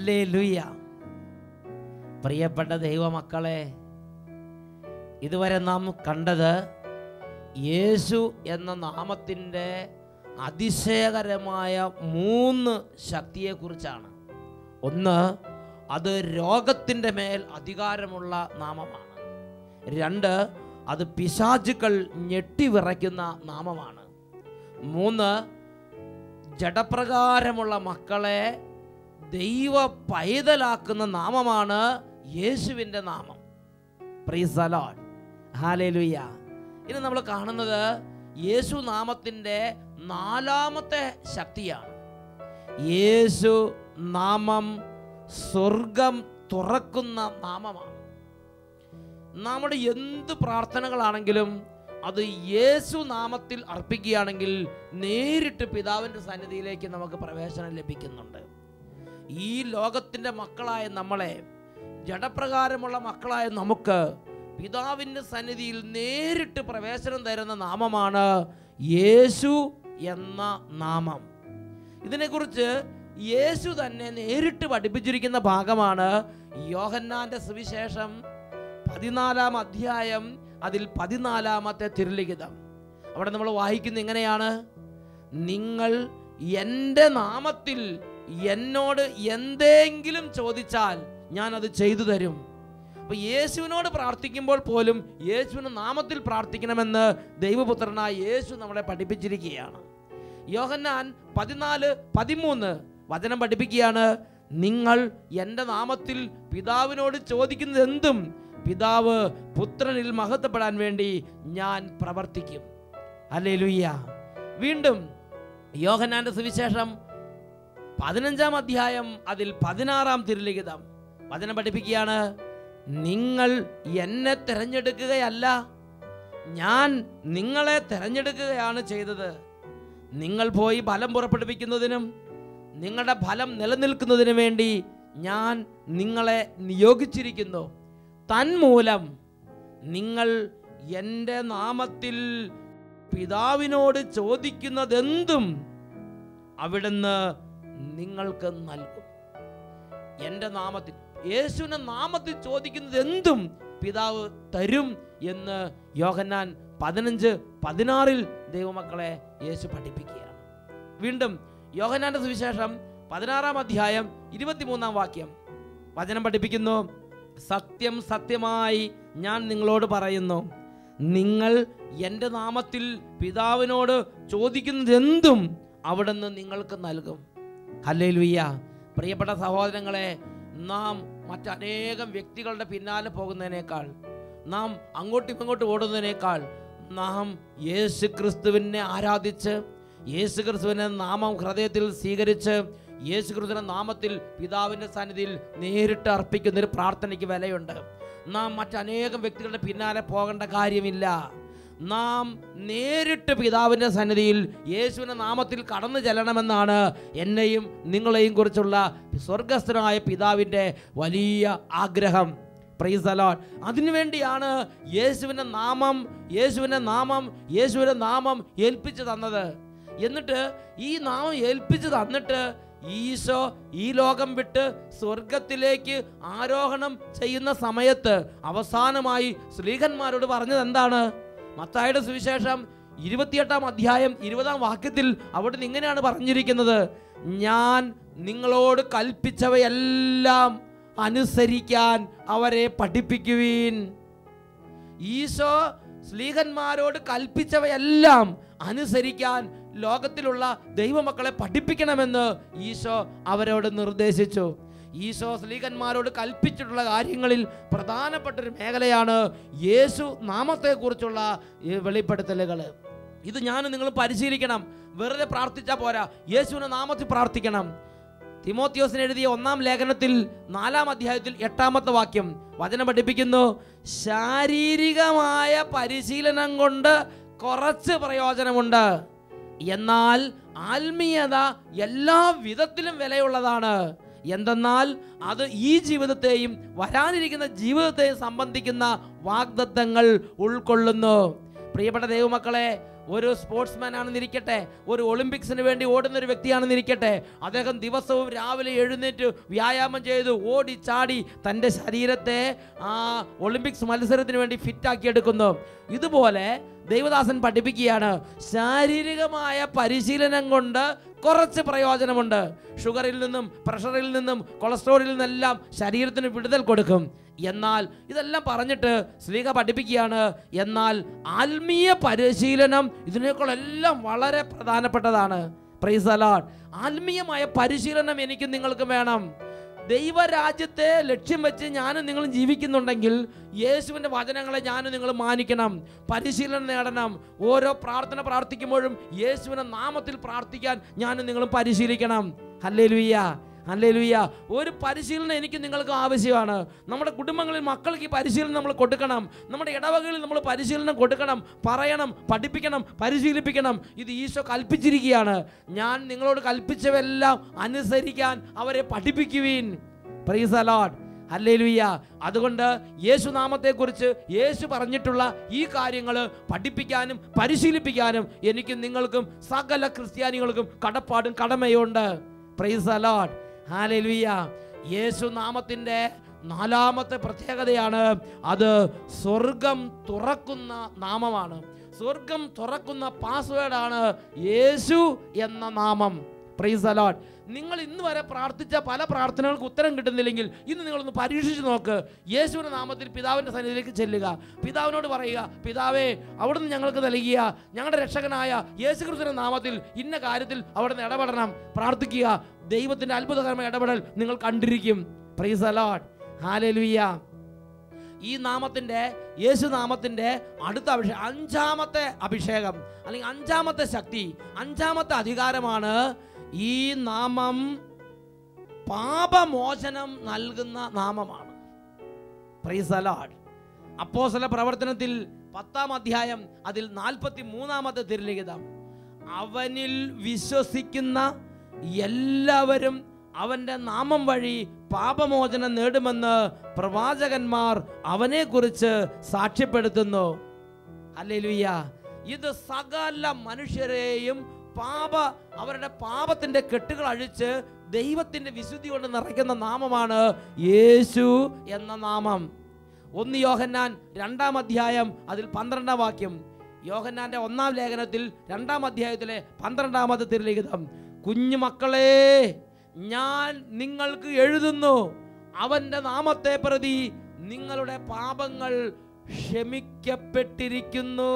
ഹല്ലേ ലുയ്യ പ്രിയപ്പെട്ട ദൈവമക്കളെ ഇതുവരെ നാം കണ്ടത് യേശു എന്ന നാമത്തിൻ്റെ അതിശയകരമായ മൂന്ന് ശക്തിയെക്കുറിച്ചാണ് ഒന്ന് അത് രോഗത്തിൻ്റെ മേൽ അധികാരമുള്ള നാമമാണ് രണ്ട് അത് പിശാചുക്കൾ ഞെട്ടിവിറയ്ക്കുന്ന നാമമാണ് മൂന്ന് ജഡപ്രകാരമുള്ള മക്കളെ ദൈവ പൈതലാക്കുന്ന നാമമാണ് യേശുവിൻ്റെ നാമം പ്രീസലോൺ ഹാലേലുയ്യ ഇനി നമ്മൾ കാണുന്നത് യേശു നാമത്തിൻ്റെ നാലാമത്തെ ശക്തിയാണ് യേശു നാമം സ്വർഗം തുറക്കുന്ന നാമമാണ് നമ്മുടെ എന്ത് പ്രാർത്ഥനകളാണെങ്കിലും അത് യേശു നാമത്തിൽ അർപ്പിക്കുകയാണെങ്കിൽ നേരിട്ട് പിതാവിൻ്റെ സന്നിധിയിലേക്ക് നമുക്ക് പ്രവേശനം ലഭിക്കുന്നുണ്ട് ഈ ലോകത്തിൻ്റെ മക്കളായ നമ്മളെ ജഡപ്രകാരമുള്ള മക്കളായ നമുക്ക് പിതാവിൻ്റെ സന്നിധിയിൽ നേരിട്ട് പ്രവേശനം തരുന്ന നാമമാണ് യേശു എന്ന നാമം ഇതിനെക്കുറിച്ച് യേശു തന്നെ നേരിട്ട് പഠിപ്പിച്ചിരിക്കുന്ന ഭാഗമാണ് യോഹന്നാന്റെ സുവിശേഷം പതിനാലാം അധ്യായം അതിൽ പതിനാലാമത്തെ തിരുലിഖിതം അവിടെ നമ്മൾ വായിക്കുന്ന ഇങ്ങനെയാണ് നിങ്ങൾ എൻ്റെ നാമത്തിൽ എന്നോട് എന്തെങ്കിലും ചോദിച്ചാൽ ഞാൻ അത് ചെയ്തു തരും അപ്പൊ യേശുവിനോട് പ്രാർത്ഥിക്കുമ്പോൾ പോലും യേശുവിന് നാമത്തിൽ പ്രാർത്ഥിക്കണമെന്ന് ദൈവപുത്രനായ യേശു നമ്മളെ പഠിപ്പിച്ചിരിക്കുകയാണ് യോഹന്നാൻ പതിനാല് പതിമൂന്ന് വചനം പഠിപ്പിക്കുകയാണ് നിങ്ങൾ എൻ്റെ നാമത്തിൽ പിതാവിനോട് ചോദിക്കുന്നത് എന്തും പിതാവ് പുത്രനിൽ മഹത്വപ്പെടാൻ വേണ്ടി ഞാൻ പ്രവർത്തിക്കും അല്ലേ ലുയ്യ വീണ്ടും യോഹന്നാന്റെ സുവിശേഷം പതിനഞ്ചാം അധ്യായം അതിൽ പതിനാറാം തിരുലിഖിതം വചനം പഠിപ്പിക്കുകയാണ് നിങ്ങൾ എന്നെ തിരഞ്ഞെടുക്കുകയല്ല ഞാൻ നിങ്ങളെ തിരഞ്ഞെടുക്കുകയാണ് ചെയ്തത് നിങ്ങൾ പോയി ഫലം പുറപ്പെടുവിക്കുന്നതിനും നിങ്ങളുടെ ഫലം നിലനിൽക്കുന്നതിനു വേണ്ടി ഞാൻ നിങ്ങളെ നിയോഗിച്ചിരിക്കുന്നു തന്മൂലം നിങ്ങൾ എൻ്റെ നാമത്തിൽ പിതാവിനോട് ചോദിക്കുന്നതെന്തും അവിടുന്ന് നിങ്ങൾക്ക് നൽകും എൻ്റെ നാമത്തിൽ യേശുവിൻ്റെ നാമത്തിൽ ചോദിക്കുന്നത് എന്തും പിതാവ് തരും എന്ന് യോഹന്നാൻ പതിനഞ്ച് പതിനാറിൽ ദൈവമക്കളെ യേശു പഠിപ്പിക്കുകയാണ് വീണ്ടും യോഹന്നാന്റെ സുവിശേഷം പതിനാറാം അധ്യായം ഇരുപത്തിമൂന്നാം വാക്യം വചനം പഠിപ്പിക്കുന്നു സത്യം സത്യമായി ഞാൻ നിങ്ങളോട് പറയുന്നു നിങ്ങൾ എൻ്റെ നാമത്തിൽ പിതാവിനോട് ചോദിക്കുന്നത് എന്തും അവിടുന്ന് നിങ്ങൾക്ക് നൽകും ഹല്ലേ ലുയ്യ പ്രിയപ്പെട്ട സഹോദരങ്ങളെ നാം മറ്റനേകം വ്യക്തികളുടെ പിന്നാലെ പോകുന്നതിനേക്കാൾ നാം അങ്ങോട്ടും ഇങ്ങോട്ടും ഓടുന്നതിനേക്കാൾ നാം യേശു ക്രിസ്തുവിനെ ആരാധിച്ച് യേശു ക്രിസ്തുവിനെ നാമം ഹൃദയത്തിൽ സ്വീകരിച്ച് യേശു ക്രിസ്തുവിന്റെ നാമത്തിൽ പിതാവിൻ്റെ സന്നിധിയിൽ നേരിട്ട് അർപ്പിക്കുന്ന ഒരു പ്രാർത്ഥനയ്ക്ക് വിലയുണ്ട് നാം മറ്റനേകം വ്യക്തികളുടെ പിന്നാലെ പോകേണ്ട കാര്യമില്ല നാം നേരിട്ട് പിതാവിൻ്റെ സന്നിധിയിൽ യേശുവിൻ്റെ നാമത്തിൽ കടന്നു ചെല്ലണമെന്നാണ് എന്നെയും നിങ്ങളെയും കുറിച്ചുള്ള സ്വർഗസ്ഥനായ പിതാവിൻ്റെ വലിയ ആഗ്രഹം പ്രൈസ് അലോട്ട് അതിനുവേണ്ടിയാണ് യേശുവിൻ്റെ നാമം യേശുവിൻ്റെ നാമം യേശുവിൻ്റെ നാമം ഏൽപ്പിച്ചു തന്നത് എന്നിട്ട് ഈ നാമം ഏൽപ്പിച്ചു തന്നിട്ട് ഈശോ ഈ ലോകം വിട്ട് സ്വർഗത്തിലേക്ക് ആരോഹണം ചെയ്യുന്ന സമയത്ത് അവസാനമായി സ്ത്രീകന്മാരോട് പറഞ്ഞത് എന്താണ് മത്തായുടെ സുവിശേഷം ഇരുപത്തിയെട്ടാം അധ്യായം ഇരുപതാം വാക്യത്തിൽ അവിടുന്ന് ഇങ്ങനെയാണ് പറഞ്ഞിരിക്കുന്നത് ഞാൻ നിങ്ങളോട് കൽപ്പിച്ചവയെല്ലാം അനുസരിക്കാൻ അവരെ പഠിപ്പിക്കുവീൻ ഈശോ സ്ലീഹന്മാരോട് കൽപ്പിച്ചവയെല്ലാം അനുസരിക്കാൻ ലോകത്തിലുള്ള ദൈവമക്കളെ പഠിപ്പിക്കണമെന്ന് ഈശോ അവരോട് നിർദ്ദേശിച്ചു ഈശോ സ്ലീഹന്മാരോട് കൽപ്പിച്ചിട്ടുള്ള കാര്യങ്ങളിൽ പ്രധാനപ്പെട്ട ഒരു മേഖലയാണ് യേശു നാമത്തെക്കുറിച്ചുള്ള ഈ വെളിപ്പെടുത്തലുകൾ ഇത് ഞാൻ നിങ്ങൾ പരിശീലിക്കണം വെറുതെ പ്രാർത്ഥിച്ചാൽ പോരാ യേശുവിൻ്റെ നാമത്തിൽ പ്രാർത്ഥിക്കണം തിമോത്യോസിന് എഴുതിയ ഒന്നാം ലേഖനത്തിൽ നാലാം അധ്യായത്തിൽ എട്ടാമത്തെ വാക്യം വചനം പഠിപ്പിക്കുന്നു ശാരീരികമായ പരിശീലനം കൊണ്ട് കുറച്ച് പ്രയോജനമുണ്ട് എന്നാൽ ആത്മീയത എല്ലാ വിധത്തിലും വിലയുള്ളതാണ് എന്തെന്നാൽ അത് ഈ ജീവിതത്തെയും വരാനിരിക്കുന്ന ജീവിതത്തെയും സംബന്ധിക്കുന്ന വാഗ്ദത്തങ്ങൾ ഉൾക്കൊള്ളുന്നു പ്രിയപ്പെട്ട ദൈവമക്കളെ ഒരു സ്പോർട്സ്മാൻ ആണെന്നിരിക്കട്ടെ ഒരു ഒളിമ്പിക്സിന് വേണ്ടി ഓടുന്ന ഒരു വ്യക്തിയാണെന്നിരിക്കട്ടെ അദ്ദേഹം ദിവസവും രാവിലെ എഴുന്നേറ്റ് വ്യായാമം ചെയ്ത് ഓടി ചാടി തൻ്റെ ശരീരത്തെ ആ ഒളിമ്പിക്സ് മത്സരത്തിന് വേണ്ടി ഫിറ്റാക്കി എടുക്കുന്നു ഇതുപോലെ ദൈവദാസൻ പഠിപ്പിക്കുകയാണ് ശാരീരികമായ പരിശീലനം കൊണ്ട് കുറച്ച് പ്രയോജനമുണ്ട് ഷുഗറിൽ നിന്നും പ്രഷറിൽ നിന്നും കൊളസ്ട്രോളിൽ നിന്നെല്ലാം ശരീരത്തിന് വിടുതൽ കൊടുക്കും എന്നാൽ ഇതെല്ലാം പറഞ്ഞിട്ട് സ്ത്രീക പഠിപ്പിക്കുകയാണ് എന്നാൽ ആത്മീയ പരിശീലനം ഇതിനേക്കാളെല്ലാം വളരെ പ്രധാനപ്പെട്ടതാണ് പ്രൈസ് അലാഡ് ആത്മീയമായ പരിശീലനം എനിക്കും നിങ്ങൾക്കും വേണം ദൈവരാജ്യത്തെ ലക്ഷ്യം വെച്ച് ഞാനും നിങ്ങളും ജീവിക്കുന്നുണ്ടെങ്കിൽ യേശുവിൻ്റെ വചനങ്ങളെ ഞാനും നിങ്ങൾ മാനിക്കണം പരിശീലനം നേടണം ഓരോ പ്രാർത്ഥന പ്രാർത്ഥിക്കുമ്പോഴും യേശുവിൻ്റെ നാമത്തിൽ പ്രാർത്ഥിക്കാൻ ഞാനും നിങ്ങളും പരിശീലിക്കണം ഹല്ലേ ലുയ്യ ഹല്ലേ ലുയ്യ ഒരു പരിശീലനം എനിക്ക് നിങ്ങൾക്ക് ആവശ്യമാണ് നമ്മുടെ കുടുംബങ്ങളിൽ മക്കൾക്ക് ഈ പരിശീലനം നമ്മൾ കൊടുക്കണം നമ്മുടെ ഇടവകളിൽ നമ്മൾ പരിശീലനം കൊടുക്കണം പറയണം പഠിപ്പിക്കണം പരിശീലിപ്പിക്കണം ഇത് ഈശോ കൽപ്പിച്ചിരിക്കുകയാണ് ഞാൻ നിങ്ങളോട് കൽപ്പിച്ചവെല്ലാം അനുസരിക്കാൻ അവരെ പഠിപ്പിക്കുവീൻ പ്രൈസ് അലോട്ട് ഹല്ലേലൂയ അതുകൊണ്ട് യേശു നാമത്തെക്കുറിച്ച് യേശു പറഞ്ഞിട്ടുള്ള ഈ കാര്യങ്ങൾ പഠിപ്പിക്കാനും പരിശീലിപ്പിക്കാനും എനിക്കും നിങ്ങൾക്കും സകല ക്രിസ്ത്യാനികൾക്കും കടപ്പാടും കടമയുണ്ട് പ്രൈസ് അലോട്ട് ഹാലലുയ്യ യേശു നാമത്തിൻ്റെ നാലാമത്തെ പ്രത്യേകതയാണ് അത് സ്വർഗം തുറക്കുന്ന നാമമാണ് സ്വർഗം തുറക്കുന്ന പാസ്വേഡാണ് യേശു എന്ന നാമം പ്രൈസ് അലോട്ട് നിങ്ങൾ ഇന്ന് വരെ പ്രാർത്ഥിച്ച പല പ്രാർത്ഥനകൾക്ക് ഉത്തരം കിട്ടുന്നില്ലെങ്കിൽ ഇന്ന് നിങ്ങളൊന്ന് പരീക്ഷിച്ച് നോക്ക് യേശുവിൻ്റെ നാമത്തിൽ പിതാവിൻ്റെ സന്നിധിയിലേക്ക് ചെല്ലുക പിതാവിനോട് പറയുക പിതാവേ അവിടുന്ന് ഞങ്ങൾക്ക് നൽകിയ ഞങ്ങളുടെ രക്ഷകനായ യേശു ക്രിസ്തുവിൻ്റെ നാമത്തിൽ ഇന്ന കാര്യത്തിൽ അവിടുന്ന് ഇടപെടണം പ്രാർത്ഥിക്കുക ദൈവത്തിൻ്റെ അത്ഭുതകരമായ ഇടപെടൽ നിങ്ങൾ കണ്ടിരിക്കും പ്രൈസ് അലോട്ട് ഹാലലുയ്യ ഈ നാമത്തിൻ്റെ യേശു നാമത്തിൻ്റെ അടുത്ത അഭിഷേകം അഞ്ചാമത്തെ അഭിഷേകം അല്ലെങ്കിൽ അഞ്ചാമത്തെ ശക്തി അഞ്ചാമത്തെ അധികാരമാണ് ഈ നാമം പാപമോചനം നൽകുന്ന നാമമാണ് പ്രൈസ് അലോഡ് അപ്പോസല പ്രവർത്തനത്തിൽ പത്താം അധ്യായം അതിൽ നാൽപ്പത്തി മൂന്നാമത്തെ തിരുലിഖിതം അവനിൽ വിശ്വസിക്കുന്ന എല്ലാവരും അവൻ്റെ നാമം വഴി പാപമോചനം നേടുമെന്ന് പ്രവാചകന്മാർ അവനെക്കുറിച്ച് സാക്ഷ്യപ്പെടുത്തുന്നു അല്ലേലുയ്യ ഇത് സകല മനുഷ്യരെയും പാപ അവരുടെ പാപത്തിന്റെ കെട്ടുകൾ അഴിച്ച് ദൈവത്തിന്റെ വിശുദ്ധി കൊണ്ട് നിറയ്ക്കുന്ന നാമമാണ് യേശു എന്ന നാമം ഒന്ന് യോഹന്നാൻ രണ്ടാം അധ്യായം അതിൽ പന്ത്രണ്ടാം വാക്യം യോഹന്നാന്റെ ഒന്നാം ലേഖനത്തിൽ രണ്ടാം അധ്യായത്തിലെ പന്ത്രണ്ടാമത്തെ തിരുലിഖിതം കുഞ്ഞുമക്കളെ ഞാൻ നിങ്ങൾക്ക് എഴുതുന്നു അവന്റെ നാമത്തെ പ്രതി നിങ്ങളുടെ പാപങ്ങൾ ക്ഷമിക്കപ്പെട്ടിരിക്കുന്നു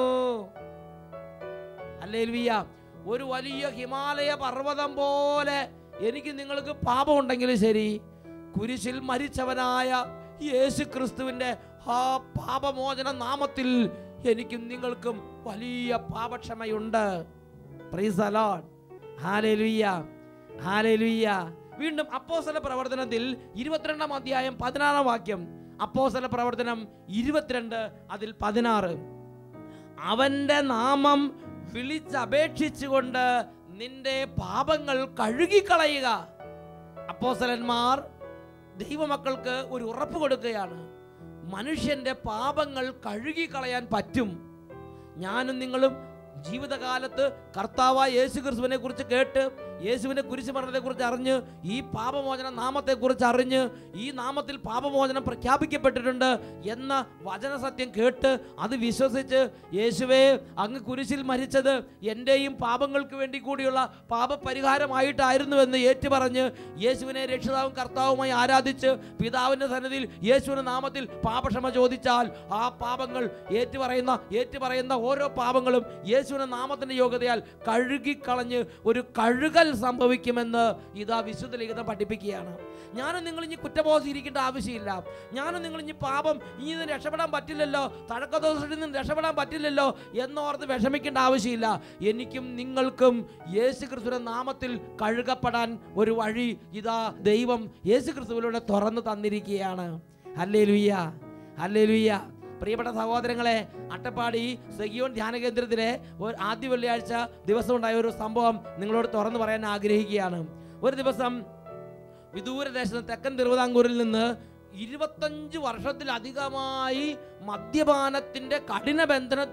അല്ലേൽവിയ ഒരു വലിയ ഹിമാലയ പർവ്വതം പോലെ എനിക്ക് നിങ്ങൾക്ക് പാപമുണ്ടെങ്കിലും ശരി കുരിശിൽ മരിച്ചവനായ യേശു ക്രിസ്തുവിൻ്റെ ആ പാപമോചന നാമത്തിൽ എനിക്കും നിങ്ങൾക്കും വലിയ പാപക്ഷമയുണ്ട് പ്രൈസ് അലോഡ് ഹാലേലുയ്യ ഹാലേലുയ്യ വീണ്ടും അപ്പോസല പ്രവർത്തനത്തിൽ ഇരുപത്തിരണ്ടാം അധ്യായം പതിനാറാം വാക്യം അപ്പോസല പ്രവർത്തനം ഇരുപത്തിരണ്ട് അതിൽ പതിനാറ് അവന്റെ നാമം വിളിച്ചപേക്ഷിച്ചുകൊണ്ട് നിന്റെ പാപങ്ങൾ കഴുകിക്കളയുക അപ്പോസലന്മാർ ദൈവമക്കൾക്ക് ഒരു ഉറപ്പ് കൊടുക്കുകയാണ് മനുഷ്യന്റെ പാപങ്ങൾ കഴുകിക്കളയാൻ പറ്റും ഞാനും നിങ്ങളും ജീവിതകാലത്ത് കർത്താവായ യേശു ക്രിസ്തുവിനെ കുറിച്ച് കേട്ട് യേശുവിൻ്റെ കുരിശുമരണത്തെക്കുറിച്ച് അറിഞ്ഞ് ഈ പാപമോചന നാമത്തെക്കുറിച്ച് അറിഞ്ഞ് ഈ നാമത്തിൽ പാപമോചനം പ്രഖ്യാപിക്കപ്പെട്ടിട്ടുണ്ട് എന്ന വചനസത്യം കേട്ട് അത് വിശ്വസിച്ച് യേശുവേ അങ്ങ് കുരിശിൽ മരിച്ചത് എൻ്റെയും പാപങ്ങൾക്ക് വേണ്ടി കൂടിയുള്ള പാപപരിഹാരമായിട്ടായിരുന്നുവെന്ന് ഏറ്റുപറഞ്ഞ് യേശുവിനെ രക്ഷിതാവും കർത്താവുമായി ആരാധിച്ച് പിതാവിൻ്റെ സന്നിധിയിൽ യേശുവിൻ്റെ നാമത്തിൽ പാപക്ഷമ ചോദിച്ചാൽ ആ പാപങ്ങൾ ഏറ്റുപറയുന്ന ഏറ്റുപറയുന്ന ഓരോ പാപങ്ങളും യേശുവിൻ്റെ നാമത്തിൻ്റെ യോഗ്യതയാൽ കഴുകിക്കളഞ്ഞ് ഒരു കഴുകൽ സംഭവിക്കുമെന്ന് ഇതാ വിശുദ്ധ ലിഖിതം പഠിപ്പിക്കുകയാണ് ഞാനും നിങ്ങൾ ഇനി കുറ്റബോധം ഇരിക്കേണ്ട ആവശ്യമില്ല ഞാനും നിങ്ങൾ ഇനി പാപം ഇനി നിന്ന് രക്ഷപ്പെടാൻ പറ്റില്ലല്ലോ തഴക്കദോഷത്തിൽ നിന്ന് രക്ഷപ്പെടാൻ പറ്റില്ലല്ലോ എന്നോർത്ത് വിഷമിക്കേണ്ട ആവശ്യമില്ല എനിക്കും നിങ്ങൾക്കും യേശു ക്രിസ്തുവിന്റെ നാമത്തിൽ കഴുകപ്പെടാൻ ഒരു വഴി ഇതാ ദൈവം യേശു ക്രിസ്തുവിലൂടെ തുറന്നു തന്നിരിക്കുകയാണ് അല്ലേ ലുയ്യ അല്ലേ ലുയ്യ പ്രിയപ്പെട്ട സഹോദരങ്ങളെ അട്ടപ്പാടി സെഗിയോൺ ധ്യാന കേന്ദ്രത്തിലെ ഒരു ആദ്യ വെള്ളിയാഴ്ച ദിവസം ഉണ്ടായ ഒരു സംഭവം നിങ്ങളോട് തുറന്നു പറയാൻ ആഗ്രഹിക്കുകയാണ് ഒരു ദിവസം വിദൂരദേശത്ത് തെക്കൻ തിരുവിതാംകൂറിൽ നിന്ന് ഇരുപത്തഞ്ച് വർഷത്തിലധികമായി മദ്യപാനത്തിൻ്റെ കഠിന ബന്ധനത്തിൽ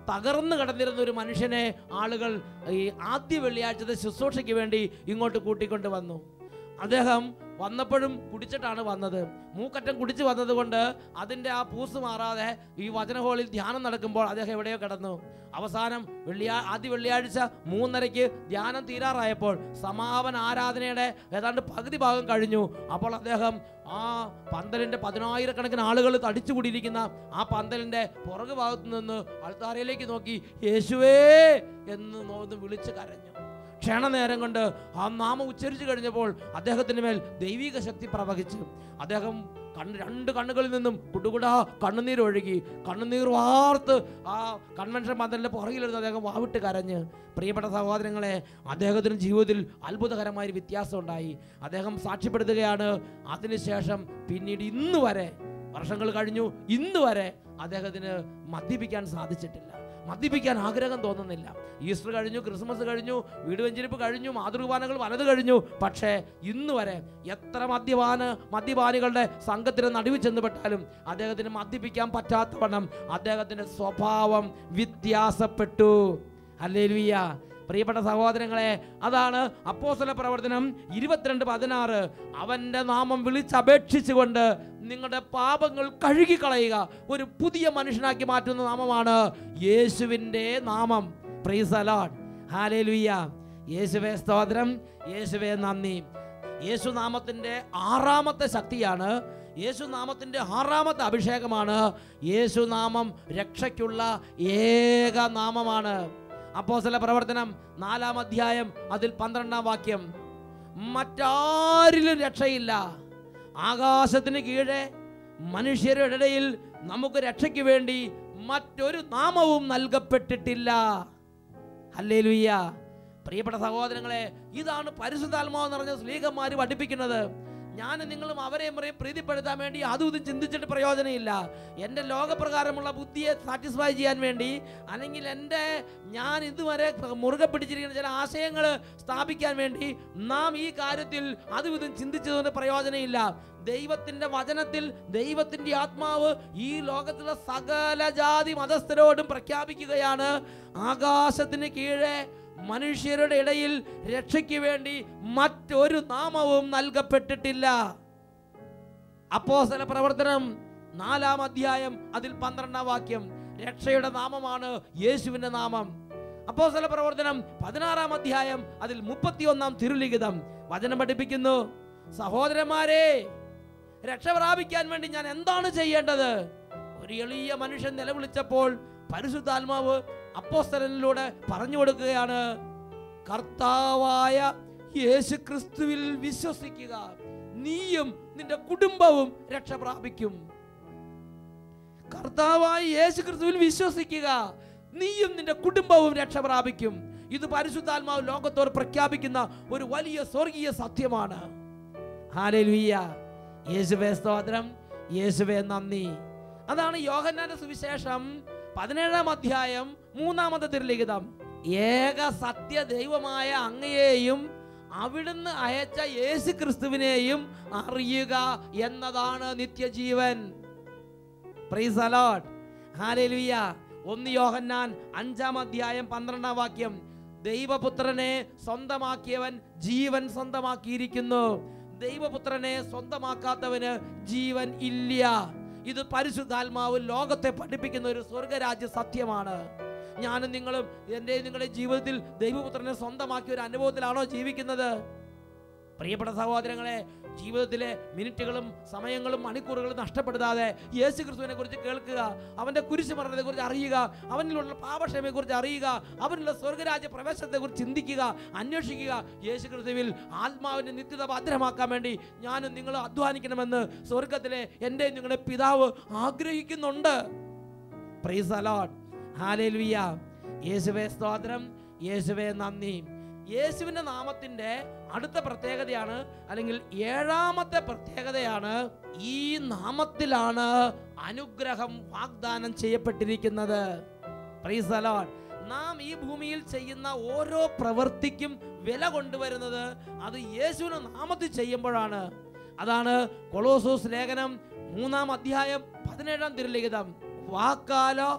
തകർന്നു കിടന്നിരുന്ന ഒരു മനുഷ്യനെ ആളുകൾ ഈ ആദ്യ വെള്ളിയാഴ്ചത്തെ ശുശ്രൂഷയ്ക്ക് വേണ്ടി ഇങ്ങോട്ട് കൂട്ടിക്കൊണ്ട് വന്നു അദ്ദേഹം വന്നപ്പോഴും കുടിച്ചിട്ടാണ് വന്നത് മൂക്കറ്റം കുടിച്ചു വന്നതുകൊണ്ട് അതിൻ്റെ ആ പൂസ് മാറാതെ ഈ വചന ഹാളിൽ ധ്യാനം നടക്കുമ്പോൾ അദ്ദേഹം എവിടെയോ കിടന്നു അവസാനം വെള്ളിയാ ആദ്യ വെള്ളിയാഴ്ച മൂന്നരയ്ക്ക് ധ്യാനം തീരാറായപ്പോൾ സമാപന ആരാധനയുടെ ഏതാണ്ട് പകുതി ഭാഗം കഴിഞ്ഞു അപ്പോൾ അദ്ദേഹം ആ പന്തലിൻ്റെ പതിനായിരക്കണക്കിന് ആളുകൾ തടിച്ചുകൂടിയിരിക്കുന്ന ആ പന്തലിൻ്റെ പുറകു ഭാഗത്തു നിന്ന് അൾത്താരയിലേക്ക് നോക്കി യേശുവേ എന്ന് നോന്ന് വിളിച്ച് കരഞ്ഞു ക്ഷണനേരം കൊണ്ട് ആ നാമം ഉച്ചരിച്ചു കഴിഞ്ഞപ്പോൾ അദ്ദേഹത്തിന് മേൽ ദൈവിക ശക്തി പ്രവഹിച്ചു അദ്ദേഹം കണ്ണ് രണ്ട് കണ്ണുകളിൽ നിന്നും കുടുകുടാ കണ്ണുനീർ ഒഴുകി കണ്ണുനീർ വാർത്ത് ആ കൺവെൻഷൻ പന്തലിൻ്റെ പുറകിലിരുന്ന് അദ്ദേഹം വാവിട്ട് കരഞ്ഞ് പ്രിയപ്പെട്ട സഹോദരങ്ങളെ അദ്ദേഹത്തിന് ജീവിതത്തിൽ അത്ഭുതകരമായ ഒരു വ്യത്യാസം ഉണ്ടായി അദ്ദേഹം സാക്ഷ്യപ്പെടുത്തുകയാണ് അതിനുശേഷം പിന്നീട് ഇന്ന് വരെ വർഷങ്ങൾ കഴിഞ്ഞു ഇന്ന് വരെ അദ്ദേഹത്തിന് മദ്യപിക്കാൻ സാധിച്ചിട്ടില്ല മദ്യപിക്കാൻ ആഗ്രഹം തോന്നുന്നില്ല ഈസ്റ്റർ കഴിഞ്ഞു ക്രിസ്മസ് കഴിഞ്ഞു വീട് വെഞ്ചിരിപ്പ് കഴിഞ്ഞു മാതൃകുപാനകൾ വലത് കഴിഞ്ഞു പക്ഷേ ഇന്ന് വരെ എത്ര മദ്യപാന മദ്യപാനികളുടെ സംഘത്തിന് നടുവിൽ ചെന്നുപെട്ടാലും അദ്ദേഹത്തിന് മദ്യപിക്കാൻ പറ്റാത്തവണ്ണം അദ്ദേഹത്തിൻ്റെ സ്വഭാവം വ്യത്യാസപ്പെട്ടു അല്ലേലുയ്യ പ്രിയപ്പെട്ട സഹോദരങ്ങളെ അതാണ് അപ്പോസ്തല പ്രവർത്തനം ഇരുപത്തിരണ്ട് പതിനാറ് അവൻ്റെ നാമം വിളിച്ചപേക്ഷിച്ചുകൊണ്ട് നിങ്ങളുടെ പാപങ്ങൾ കഴുകിക്കളയുക ഒരു പുതിയ മനുഷ്യനാക്കി മാറ്റുന്ന നാമമാണ് യേശുവിൻ്റെ നാമം പ്രീസലാഡ് ഹാലേലുയ്യ യേശുവേ സ്തോത്രം യേശുവേ നന്ദി യേശുനാമത്തിൻ്റെ ആറാമത്തെ ശക്തിയാണ് യേശുനാമത്തിൻ്റെ ആറാമത്തെ അഭിഷേകമാണ് യേശുനാമം രക്ഷയ്ക്കുള്ള ഏക നാമമാണ് അപ്പോസ്തല പ്രവർത്തനം നാലാം അധ്യായം അതിൽ പന്ത്രണ്ടാം വാക്യം മറ്റാരിലും രക്ഷയില്ല ആകാശത്തിന് കീഴെ മനുഷ്യരുടെ ഇടയിൽ നമുക്ക് രക്ഷയ്ക്ക് വേണ്ടി മറ്റൊരു നാമവും നൽകപ്പെട്ടിട്ടില്ല ഹല്ലേലൂയ്യ പ്രിയപ്പെട്ട സഹോദരങ്ങളെ ഇതാണ് പരിശുദ്ധാത്മാവ് നിറഞ്ഞ സ്ലീഹന്മാർ പഠിപ്പിക്കുന്നത് ഞാൻ നിങ്ങളും അവരെയും പറയും പ്രീതിപ്പെടുത്താൻ വേണ്ടി അതും ഇതും ചിന്തിച്ചിട്ട് പ്രയോജനമില്ല എൻ്റെ ലോകപ്രകാരമുള്ള ബുദ്ധിയെ സാറ്റിസ്ഫൈ ചെയ്യാൻ വേണ്ടി അല്ലെങ്കിൽ എൻ്റെ ഞാൻ ഇതുവരെ മുറുകെ പിടിച്ചിരിക്കുന്ന ചില ആശയങ്ങൾ സ്ഥാപിക്കാൻ വേണ്ടി നാം ഈ കാര്യത്തിൽ അതും ഇതും ചിന്തിച്ചതുകൊണ്ട് പ്രയോജനമില്ല ദൈവത്തിൻ്റെ വചനത്തിൽ ദൈവത്തിൻ്റെ ആത്മാവ് ഈ ലോകത്തിലെ സകല ജാതി മതസ്ഥരോടും പ്രഖ്യാപിക്കുകയാണ് ആകാശത്തിന് കീഴെ മനുഷ്യരുടെ ഇടയിൽ രക്ഷയ്ക്ക് വേണ്ടി മറ്റൊരു നാമവും നൽകപ്പെട്ടിട്ടില്ല അപ്പോസ്തല പ്രവർത്തനം നാലാം അധ്യായം അതിൽ പന്ത്രണ്ടാം വാക്യം രക്ഷയുടെ നാമമാണ് യേശുവിന്റെ നാമം അപ്പോസ്തല പ്രവർത്തനം പതിനാറാം അധ്യായം അതിൽ മുപ്പത്തിയൊന്നാം തിരുലിഖിതം വചനം പഠിപ്പിക്കുന്നു സഹോദരന്മാരെ രക്ഷ പ്രാപിക്കാൻ വേണ്ടി ഞാൻ എന്താണ് ചെയ്യേണ്ടത് ഒരു എളിയ മനുഷ്യൻ നിലവിളിച്ചപ്പോൾ പരിശുദ്ധാത്മാവ് അപ്പോസ്തലനിലൂടെ പറഞ്ഞു കൊടുക്കുകയാണ് കർത്താവായ യേശു ക്രിസ്തുവിൽ വിശ്വസിക്കുക നീയും നിന്റെ കുടുംബവും രക്ഷ പ്രാപിക്കും കർത്താവായ യേശു ക്രിസ്തുവിൽ വിശ്വസിക്കുക നീയും നിന്റെ കുടുംബവും രക്ഷ പ്രാപിക്കും ഇത് പരിശുദ്ധാത്മാവ് ലോകത്തോട് പ്രഖ്യാപിക്കുന്ന ഒരു വലിയ സ്വർഗീയ സത്യമാണ് ഹാലലുയ്യ യേശുവേ സ്തോത്രം യേശുവേ നന്ദി അതാണ് യോഹന്നാന്റെ സുവിശേഷം പതിനേഴാം അധ്യായം മൂന്നാമത്തെ തിരുലിഖിതം ഏക സത്യ ദൈവമായ അങ്ങയെയും അവിടുന്ന് അയച്ച യേശു ക്രിസ്തുവിനെയും അറിയുക എന്നതാണ് നിത്യജീവൻ പ്രൈസ് അലോട്ട് ഹാലേലുയ്യ ഒന്ന് യോഹന്നാൻ അഞ്ചാം അധ്യായം പന്ത്രണ്ടാം വാക്യം ദൈവപുത്രനെ സ്വന്തമാക്കിയവൻ ജീവൻ സ്വന്തമാക്കിയിരിക്കുന്നു ദൈവപുത്രനെ സ്വന്തമാക്കാത്തവന് ജീവൻ ഇല്ല ഇത് പരിശുദ്ധാത്മാവ് ലോകത്തെ പഠിപ്പിക്കുന്ന ഒരു സ്വർഗരാജ്യ സത്യമാണ് ഞാനും നിങ്ങളും എൻ്റെ നിങ്ങളുടെ ജീവിതത്തിൽ ദൈവപുത്രനെ സ്വന്തമാക്കിയ ഒരു അനുഭവത്തിലാണോ ജീവിക്കുന്നത് പ്രിയപ്പെട്ട സഹോദരങ്ങളെ ജീവിതത്തിലെ മിനിറ്റുകളും സമയങ്ങളും മണിക്കൂറുകളും നഷ്ടപ്പെടുത്താതെ യേശു ക്രിസ്തുവിനെ കുറിച്ച് കേൾക്കുക അവൻ്റെ കുരിശു മരണത്തെ കുറിച്ച് അറിയുക അവനിലുള്ള പാപക്ഷമയെ കുറിച്ച് അറിയുക അവനുള്ള സ്വർഗരാജ്യ പ്രവേശനത്തെ കുറിച്ച് ചിന്തിക്കുക അന്വേഷിക്കുക യേശു ക്രിസ്തുവിൽ ആത്മാവിൻ്റെ നിത്യത ഭദ്രമാക്കാൻ വേണ്ടി ഞാനും നിങ്ങളും അധ്വാനിക്കണമെന്ന് സ്വർഗത്തിലെ എൻ്റെ നിങ്ങളുടെ പിതാവ് ആഗ്രഹിക്കുന്നുണ്ട് പ്രൈസ് അലോട്ട് ഹാലേലുയ്യ യേശുവേ സ്തോത്രം യേശുവേ നന്ദി യേശുവിൻ്റെ നാമത്തിൻ്റെ അടുത്ത പ്രത്യേകതയാണ് അല്ലെങ്കിൽ ഏഴാമത്തെ പ്രത്യേകതയാണ് ഈ നാമത്തിലാണ് അനുഗ്രഹം വാഗ്ദാനം ചെയ്യപ്പെട്ടിരിക്കുന്നത് പ്രൈസ് അലോട്ട് നാം ഈ ഭൂമിയിൽ ചെയ്യുന്ന ഓരോ പ്രവൃത്തിക്കും വില കൊണ്ടുവരുന്നത് അത് യേശുവിൻ്റെ നാമത്തിൽ ചെയ്യുമ്പോഴാണ് അതാണ് കൊളോസോസ് ലേഖനം മൂന്നാം അധ്യായം പതിനേഴാം തിരുലിഖിതം വാക്കാലോ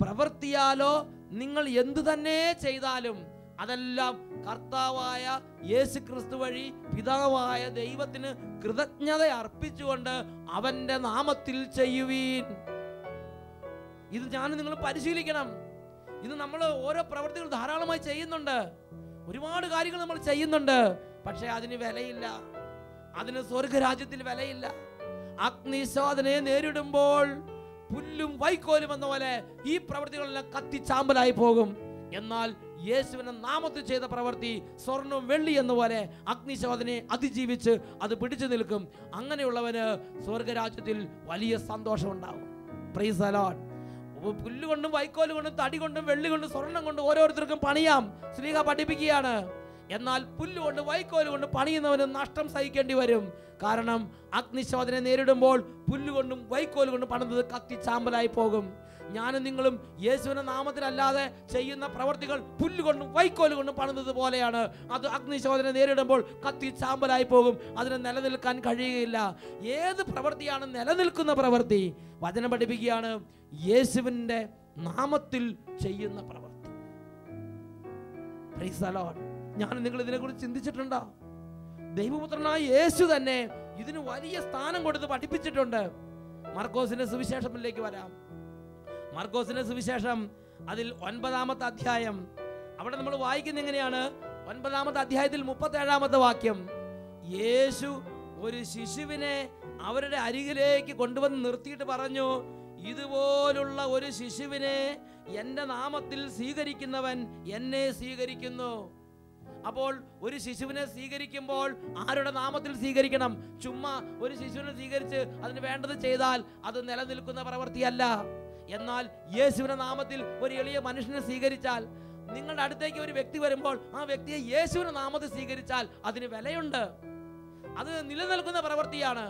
പ്രവൃത്തിയാലോ നിങ്ങൾ എന്തു തന്നെ ചെയ്താലും അതെല്ലാം കർത്താവായ യേശു ക്രിസ്തു വഴി പിതാവായ ദൈവത്തിന് കൃതജ്ഞത അർപ്പിച്ചുകൊണ്ട് അവന്റെ നാമത്തിൽ ചെയ്യുവീൻ ഇത് ഞാൻ നിങ്ങൾ പരിശീലിക്കണം ഇത് നമ്മൾ ഓരോ പ്രവർത്തികൾ ധാരാളമായി ചെയ്യുന്നുണ്ട് ഒരുപാട് കാര്യങ്ങൾ നമ്മൾ ചെയ്യുന്നുണ്ട് പക്ഷെ അതിന് വിലയില്ല അതിന് സ്വർഗരാജ്യത്തിൽ വിലയില്ല അഗ്നിശോധനയെ നേരിടുമ്പോൾ പുല്ലും വൈക്കോലും എന്ന പോലെ ഈ പ്രവൃത്തികളെല്ലാം കത്തിച്ചാമ്പലായി പോകും എന്നാൽ യേശുവിന്റെ നാമത്തിൽ ചെയ്ത പ്രവൃത്തി സ്വർണവും വെള്ളി എന്ന പോലെ അഗ്നിശോധനയെ അതിജീവിച്ച് അത് പിടിച്ചു നിൽക്കും അങ്ങനെയുള്ളവന് സ്വർഗരാജ്യത്തിൽ വലിയ സന്തോഷം ഉണ്ടാവും പ്രൈസ് അലോട്ട് പുല്ല് കൊണ്ടും വൈക്കോല് കൊണ്ടും തടി കൊണ്ടും വെള്ളി കൊണ്ടും സ്വർണം കൊണ്ടും ഓരോരുത്തർക്കും പണിയാം സ്ത്രീക പഠിപ്പിക്കുകയാണ് എന്നാൽ പുല്ല് കൊണ്ട് വൈക്കോല് കൊണ്ട് പണിയുന്നവന് നഷ്ടം സഹിക്കേണ്ടി വരും കാരണം അഗ്നിശോധന നേരിടുമ്പോൾ പുല്ല് കൊണ്ടും വൈക്കോല് കൊണ്ടും പണിത് കത്തി ചാമ്പലായി പോകും ഞാനും നിങ്ങളും യേശുവിന്റെ നാമത്തിലല്ലാതെ ചെയ്യുന്ന പ്രവർത്തികൾ പുല്ല് കൊണ്ടും വൈക്കോല് കൊണ്ടും പണിതത് പോലെയാണ് അത് അഗ്നിശോധന നേരിടുമ്പോൾ കത്തി ചാമ്പലായി പോകും അതിന് നിലനിൽക്കാൻ കഴിയുകയില്ല ഏത് പ്രവൃത്തിയാണ് നിലനിൽക്കുന്ന പ്രവൃത്തി വചനം പഠിപ്പിക്കുകയാണ് യേശുവിൻ്റെ നാമത്തിൽ ചെയ്യുന്ന പ്രവൃത്തി Praise the Lord. ഞാൻ നിങ്ങൾ ഇതിനെക്കുറിച്ച് ചിന്തിച്ചിട്ടുണ്ടോ ദൈവപുത്രനായ യേശു തന്നെ ഇതിന് വലിയ സ്ഥാനം കൊടുത്ത് പഠിപ്പിച്ചിട്ടുണ്ട് മർക്കോസിന്റെ സുവിശേഷത്തിലേക്ക് വരാം മർക്കോസിന്റെ സുവിശേഷം അതിൽ ഒൻപതാമത്തെ അധ്യായം അവിടെ നമ്മൾ വായിക്കുന്ന എങ്ങനെയാണ് ഒൻപതാമത്തെ അധ്യായത്തിൽ മുപ്പത്തി ഏഴാമത്തെ വാക്യം യേശു ഒരു ശിശുവിനെ അവരുടെ അരികിലേക്ക് കൊണ്ടുവന്ന് നിർത്തിയിട്ട് പറഞ്ഞു ഇതുപോലുള്ള ഒരു ശിശുവിനെ എൻ്റെ നാമത്തിൽ സ്വീകരിക്കുന്നവൻ എന്നെ സ്വീകരിക്കുന്നു അപ്പോൾ ഒരു ശിശുവിനെ സ്വീകരിക്കുമ്പോൾ ആരുടെ നാമത്തിൽ സ്വീകരിക്കണം ചുമ്മാ ഒരു ശിശുവിനെ സ്വീകരിച്ച് അതിന് വേണ്ടത് ചെയ്താൽ അത് നിലനിൽക്കുന്ന പ്രവൃത്തിയല്ല എന്നാൽ യേശുവിന്റെ നാമത്തിൽ ഒരു എളിയ മനുഷ്യനെ സ്വീകരിച്ചാൽ നിങ്ങളുടെ അടുത്തേക്ക് ഒരു വ്യക്തി വരുമ്പോൾ ആ വ്യക്തിയെ യേശുവിന്റെ നാമത്തിൽ സ്വീകരിച്ചാൽ അതിന് വിലയുണ്ട് അത് നിലനിൽക്കുന്ന പ്രവൃത്തിയാണ്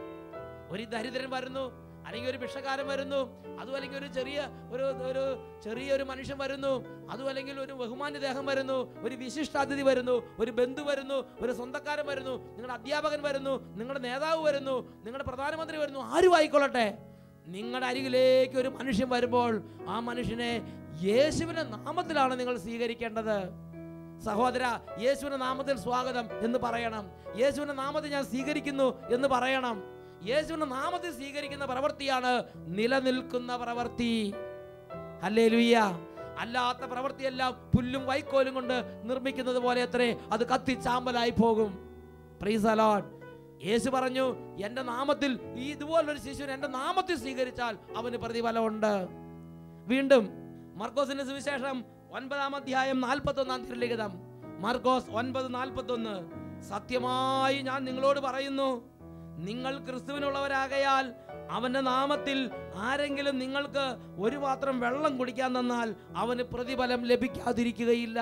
ഒരു ദരിദ്രൻ വരുന്നു അല്ലെങ്കിൽ ഒരു ഭിക്ഷക്കാരൻ വരുന്നു അതും അല്ലെങ്കിൽ ഒരു ചെറിയ ഒരു ഒരു ചെറിയൊരു മനുഷ്യൻ വരുന്നു അതും അല്ലെങ്കിൽ ഒരു ബഹുമാന്യ ദേഹം വരുന്നു ഒരു വിശിഷ്ടാതിഥി വരുന്നു ഒരു ബന്ധു വരുന്നു ഒരു സ്വന്തക്കാരൻ വരുന്നു നിങ്ങളുടെ അധ്യാപകൻ വരുന്നു നിങ്ങളുടെ നേതാവ് വരുന്നു നിങ്ങളുടെ പ്രധാനമന്ത്രി വരുന്നു ആരും ആയിക്കൊള്ളട്ടെ നിങ്ങളുടെ അരികിലേക്ക് ഒരു മനുഷ്യൻ വരുമ്പോൾ ആ മനുഷ്യനെ യേശുവിന്റെ നാമത്തിലാണ് നിങ്ങൾ സ്വീകരിക്കേണ്ടത് സഹോദര യേശുവിന്റെ നാമത്തിൽ സ്വാഗതം എന്ന് പറയണം യേശുവിന്റെ നാമത്തിൽ ഞാൻ സ്വീകരിക്കുന്നു എന്ന് പറയണം യേശുവിന്റെ നാമത്തിൽ സ്വീകരിക്കുന്ന പ്രവൃത്തിയാണ് നിലനിൽക്കുന്ന പ്രവൃത്തി അല്ലേ അല്ലാത്ത പ്രവൃത്തിയെല്ലാം പുല്ലും വൈക്കോലും കൊണ്ട് നിർമ്മിക്കുന്നത് പോലെ അത്രേ അത് കത്തിച്ചാമ്പലായി പോകും പ്രീസ് അലോട്ട് യേശു പറഞ്ഞു എൻ്റെ നാമത്തിൽ ഈ ഇതുപോലൊരു ശിശുവിനെ എൻ്റെ നാമത്തിൽ സ്വീകരിച്ചാൽ അവന് പ്രതിഫലമുണ്ട് വീണ്ടും മർക്കോസിന്റെ സുവിശേഷം ഒൻപതാം അധ്യായം നാൽപ്പത്തി ഒന്നാം തിരുലിഖിതം മർക്കോസ് ഒൻപത് നാൽപ്പത്തി ഒന്ന് സത്യമായി ഞാൻ നിങ്ങളോട് പറയുന്നു നിങ്ങൾ ക്രിസ്തുവിനുള്ളവരാകയാൽ അവന്റെ നാമത്തിൽ ആരെങ്കിലും നിങ്ങൾക്ക് ഒരു പാത്രം വെള്ളം കുടിക്കാൻ തന്നാൽ അവന് പ്രതിഫലം ലഭിക്കാതിരിക്കുകയില്ല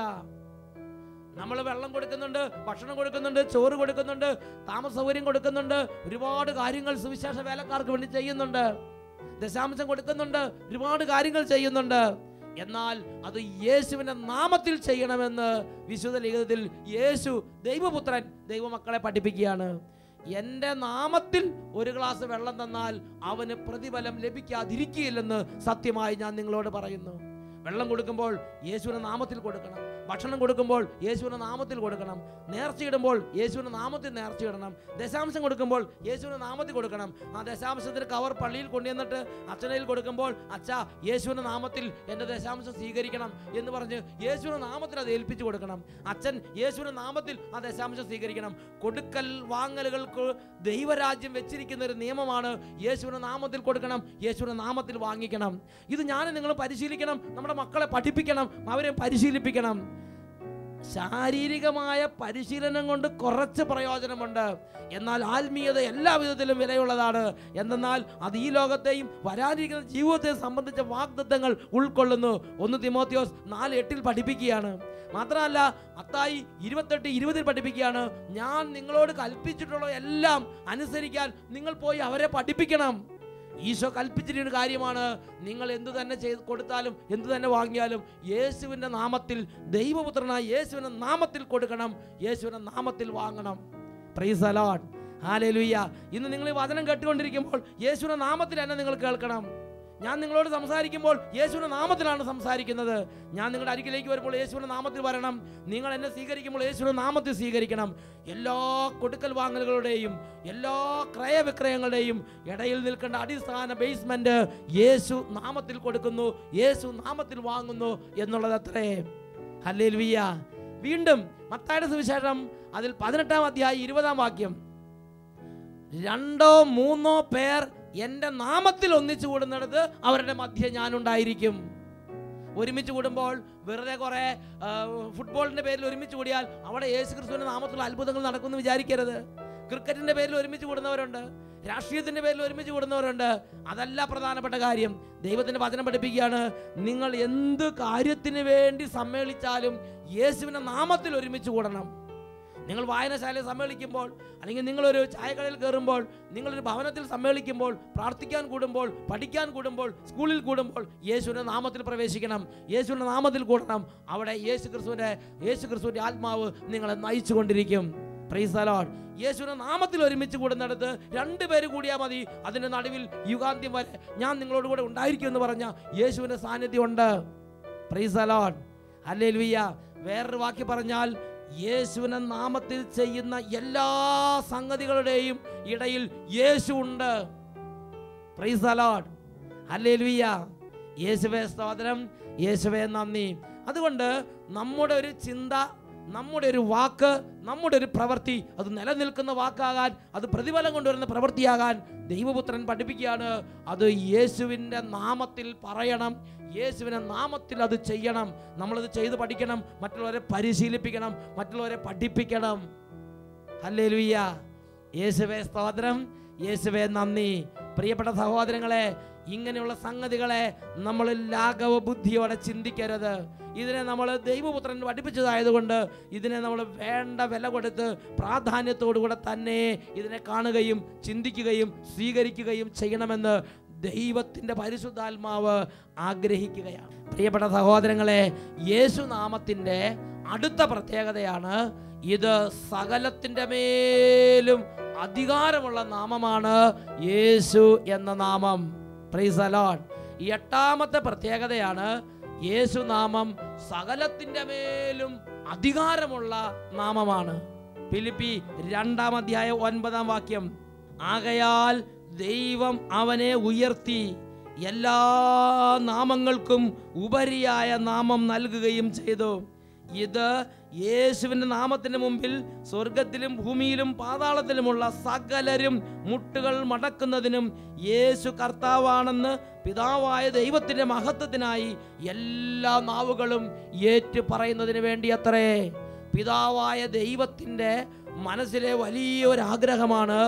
നമ്മൾ വെള്ളം കൊടുക്കുന്നുണ്ട് ഭക്ഷണം കൊടുക്കുന്നുണ്ട് ചോറ് കൊടുക്കുന്നുണ്ട് താമസ സൗകര്യം കൊടുക്കുന്നുണ്ട് ഒരുപാട് കാര്യങ്ങൾ സുവിശേഷ വേലക്കാർക്ക് വേണ്ടി ചെയ്യുന്നുണ്ട് ദശാംശം കൊടുക്കുന്നുണ്ട് ഒരുപാട് കാര്യങ്ങൾ ചെയ്യുന്നുണ്ട് എന്നാൽ അത് യേശുവിന്റെ നാമത്തിൽ ചെയ്യണമെന്ന് വിശുദ്ധ ലിഖിതത്തിൽ യേശു ദൈവപുത്രൻ ദൈവമക്കളെ പഠിപ്പിക്കുകയാണ് എൻ്റെ നാമത്തിൽ ഒരു ഗ്ലാസ് വെള്ളം തന്നാൽ അവന് പ്രതിഫലം ലഭിക്കാതിരിക്കുകയില്ലെന്ന് സത്യമായി ഞാൻ നിങ്ങളോട് പറയുന്നു വെള്ളം കൊടുക്കുമ്പോൾ യേശുവിന്റെ നാമത്തിൽ കൊടുക്കണം ഭക്ഷണം കൊടുക്കുമ്പോൾ യേശുവിന്റെ നാമത്തിൽ കൊടുക്കണം നേർച്ചയിടുമ്പോൾ യേശുവിന്റെ നാമത്തിൽ നേർച്ചയിടണം ദശാംശം കൊടുക്കുമ്പോൾ യേശുവിന്റെ നാമത്തിൽ കൊടുക്കണം ആ ദശാംശത്തിന് കവർ പള്ളിയിൽ കൊണ്ടുവന്നിട്ട് അച്ഛനയിൽ കൊടുക്കുമ്പോൾ അച്ഛ യേശുവിന്റെ നാമത്തിൽ എൻ്റെ ദശാംശം സ്വീകരിക്കണം എന്ന് പറഞ്ഞ് യേശുവിന്റെ നാമത്തിൽ അത് ഏൽപ്പിച്ചു കൊടുക്കണം അച്ഛൻ യേശുവിന്റെ നാമത്തിൽ ആ ദശാംശം സ്വീകരിക്കണം കൊടുക്കൽ വാങ്ങലുകൾക്ക് ദൈവരാജ്യം വെച്ചിരിക്കുന്ന ഒരു നിയമമാണ് യേശുവിന്റെ നാമത്തിൽ കൊടുക്കണം യേശുവിന്റെ നാമത്തിൽ വാങ്ങിക്കണം ഇത് ഞാൻ നിങ്ങൾ പരിശീലിക്കണം നമ്മുടെ മക്കളെ പഠിപ്പിക്കണം അവരെ പരിശീലിപ്പിക്കണം ശാരീരികമായ പരിശീലനം കൊണ്ട് കുറച്ച് പ്രയോജനമുണ്ട് എന്നാൽ ആത്മീയത എല്ലാ വിധത്തിലും വിലയുള്ളതാണ് എന്തെന്നാൽ അത് ഈ ലോകത്തെയും വരാനിരിക്കുന്ന ജീവിതത്തെയും സംബന്ധിച്ച വാഗ്ദത്തങ്ങൾ ഉൾക്കൊള്ളുന്നു ഒന്ന് തിമോത്തിയോസ് നാല് എട്ടിൽ പഠിപ്പിക്കുകയാണ് മാത്രമല്ല മത്തായി ഇരുപത്തെട്ട് ഇരുപതിൽ പഠിപ്പിക്കുകയാണ് ഞാൻ നിങ്ങളോട് കൽപ്പിച്ചിട്ടുള്ള എല്ലാം അനുസരിക്കാൻ നിങ്ങൾ പോയി അവരെ പഠിപ്പിക്കണം ഈശോ കൽപ്പിച്ചിരിക്കുന്ന കാര്യമാണ് നിങ്ങൾ എന്തു തന്നെ ചെയ്ത് കൊടുത്താലും എന്തു തന്നെ വാങ്ങിയാലും യേശുവിൻ്റെ നാമത്തിൽ ദൈവപുത്രനായ യേശുവിൻ്റെ നാമത്തിൽ കൊടുക്കണം യേശുവിൻ്റെ നാമത്തിൽ വാങ്ങണം പ്രൈസ് അലോട്ട് ഹാലേലുയ്യ ഇന്ന് നിങ്ങൾ ഈ വചനം കേട്ടുകൊണ്ടിരിക്കുമ്പോൾ യേശുവിൻ്റെ നാമത്തിൽ തന്നെ നിങ്ങൾ കേൾക്കണം ഞാൻ നിങ്ങളോട് സംസാരിക്കുമ്പോൾ യേശുവിൻ്റെ നാമത്തിലാണ് സംസാരിക്കുന്നത് ഞാൻ നിങ്ങളുടെ അരികിലേക്ക് വരുമ്പോൾ യേശുവിൻ്റെ നാമത്തിൽ വരണം നിങ്ങൾ എന്നെ സ്വീകരിക്കുമ്പോൾ യേശുവിൻ്റെ നാമത്തിൽ സ്വീകരിക്കണം എല്ലാ കൊടുക്കൽ വാങ്ങലുകളുടെയും എല്ലാ ക്രയവിക്രയങ്ങളുടെയും ഇടയിൽ നിൽക്കേണ്ട അടിസ്ഥാന ബേസ്മെന്റ് യേശു നാമത്തിൽ കൊടുക്കുന്നു യേശു നാമത്തിൽ വാങ്ങുന്നു എന്നുള്ളത് അത്രേ ഹല്ലേലൂയ വീണ്ടും മത്തായുടെ സുവിശേഷം അതിൽ പതിനെട്ടാം അധ്യായം ഇരുപതാം വാക്യം രണ്ടോ മൂന്നോ പേർ എൻ്റെ നാമത്തിൽ ഒന്നിച്ചു കൂടുന്നിടത്ത് അവരുടെ മധ്യ ഞാനുണ്ടായിരിക്കും ഒരുമിച്ച് കൂടുമ്പോൾ വെറുതെ കുറേ ആ, ഫുട്ബോളിന്റെ പേരിൽ ഒരുമിച്ച് കൂടിയാൽ അവിടെ യേശു ക്രിസ്തുവിന്റെ നാമത്തിലുള്ള അത്ഭുതങ്ങൾ നടക്കുമെന്ന് വിചാരിക്കരുത് ക്രിക്കറ്റിന്റെ പേരിൽ ഒരുമിച്ച് കൂടുന്നവരുണ്ട് രാഷ്ട്രീയത്തിന്റെ പേരിൽ ഒരുമിച്ച് കൂടുന്നവരുണ്ട് അതല്ല പ്രധാനപ്പെട്ട കാര്യം ദൈവത്തിന്റെ വചനം പഠിപ്പിക്കുകയാണ് നിങ്ങൾ എന്ത് കാര്യത്തിന് വേണ്ടി സമ്മേളിച്ചാലും യേശുവിന്റെ നാമത്തിൽ ഒരുമിച്ച് കൂടണം നിങ്ങൾ വായനശാലയിൽ സമ്മേളിക്കുമ്പോൾ അല്ലെങ്കിൽ നിങ്ങളൊരു ചായക്കടയിൽ കയറുമ്പോൾ നിങ്ങളൊരു ഭവനത്തിൽ സമ്മേളിക്കുമ്പോൾ പ്രാർത്ഥിക്കാൻ കൂടുമ്പോൾ പഠിക്കാൻ കൂടുമ്പോൾ സ്കൂളിൽ കൂടുമ്പോൾ യേശുവിൻ്റെ നാമത്തിൽ പ്രവേശിക്കണം യേശുവിൻ്റെ നാമത്തിൽ കൂടണം അവിടെ യേശു ക്രിസ്തുവിൻ്റെ യേശു ക്രിസ്തുവിൻ്റെ ആത്മാവ് നിങ്ങളെ നയിച്ചു കൊണ്ടിരിക്കും പ്രൈസലോൺ യേശുവിൻ്റെ നാമത്തിൽ ഒരുമിച്ച് കൂടുന്നിടത്ത് രണ്ടുപേര് കൂടിയാൽ മതി അതിൻ്റെ നടുവിൽ യുഗാന്ത്യം വരെ ഞാൻ നിങ്ങളോട് കൂടെ ഉണ്ടായിരിക്കും എന്ന് പറഞ്ഞ യേശുവിൻ്റെ സാന്നിധ്യം ഉണ്ട് പ്രൈസലോൺ അല്ലേ വേറൊരു വാക്കി പറഞ്ഞാൽ യേശുവിനെ നാമത്തിൽ ചെയ്യുന്ന എല്ലാ സംഗതികളുടെയും ഇടയിൽ യേശു ഉണ്ട് പ്രൈസ് അലോഡ് ഹല്ലേലൂയ യേശുവേ സ്തോത്രം യേശുവേ നന്ദി അതുകൊണ്ട് നമ്മുടെ ഒരു ചിന്ത നമ്മുടെ ഒരു വാക്ക് നമ്മുടെ ഒരു പ്രവൃത്തി അത് നിലനിൽക്കുന്ന വാക്കാകാൻ അത് പ്രതിഫലം കൊണ്ടുവരുന്ന പ്രവൃത്തിയാകാൻ ദൈവപുത്രൻ പഠിപ്പിക്കുകയാണ് അത് യേശുവിൻ്റെ നാമത്തിൽ പറയണം യേശുവിൻ്റെ നാമത്തിൽ അത് ചെയ്യണം നമ്മളത് ചെയ്ത് പഠിക്കണം മറ്റുള്ളവരെ പരിശീലിപ്പിക്കണം മറ്റുള്ളവരെ പഠിപ്പിക്കണം ഹല്ലേലൂയ യേശുവേ സ്തോത്രം യേശുവേ നന്ദി പ്രിയപ്പെട്ട സഹോദരങ്ങളെ ഇങ്ങനെയുള്ള സംഗതികളെ നമ്മൾ ലാഘവ ബുദ്ധിയോടെ ചിന്തിക്കരുത് ഇതിനെ നമ്മൾ ദൈവപുത്രൻ പഠിപ്പിച്ചതായതുകൊണ്ട് ഇതിനെ നമ്മൾ വേണ്ട വില കൊടുത്ത് പ്രാധാന്യത്തോടുകൂടെ തന്നെ ഇതിനെ കാണുകയും ചിന്തിക്കുകയും സ്വീകരിക്കുകയും ചെയ്യണമെന്ന് ദൈവത്തിൻ്റെ പരിശുദ്ധാത്മാവ് ആഗ്രഹിക്കുകയാണ് പ്രിയപ്പെട്ട സഹോദരങ്ങളെ യേശുനാമത്തിൻ്റെ അടുത്ത പ്രത്യേകതയാണ് ഇത് സകലത്തിൻ്റെ മേലും അധികാരമുള്ള നാമമാണ് യേശു എന്ന നാമം പ്രൈസ് അലോൺ ഈ എട്ടാമത്തെ പ്രത്യേകതയാണ് യേശു നാമം സകലത്തിൻ്റെ മേലും അധികാരമുള്ള നാമമാണ് ഫിലിപ്പി രണ്ടാം അധ്യായം ഒൻപതാം വാക്യം ആകയാൽ ദൈവം അവനെ ഉയർത്തി എല്ലാ നാമങ്ങൾക്കും ഉപരിയായ നാമം നൽകുകയും ചെയ്തു ഇത് യേശുവിൻ്റെ നാമത്തിന് മുമ്പിൽ സ്വർഗത്തിലും ഭൂമിയിലും പാതാളത്തിലുമുള്ള സകലരും മുട്ടുകൾ മടക്കുന്നതിനും യേശു കർത്താവാണെന്ന് പിതാവായ ദൈവത്തിൻ്റെ മഹത്വത്തിനായി എല്ലാ നാവുകളും ഏറ്റു പറയുന്നതിന് വേണ്ടി അത്രേ പിതാവായ ദൈവത്തിൻ്റെ മനസ്സിലെ വലിയൊരു ആഗ്രഹമാണ്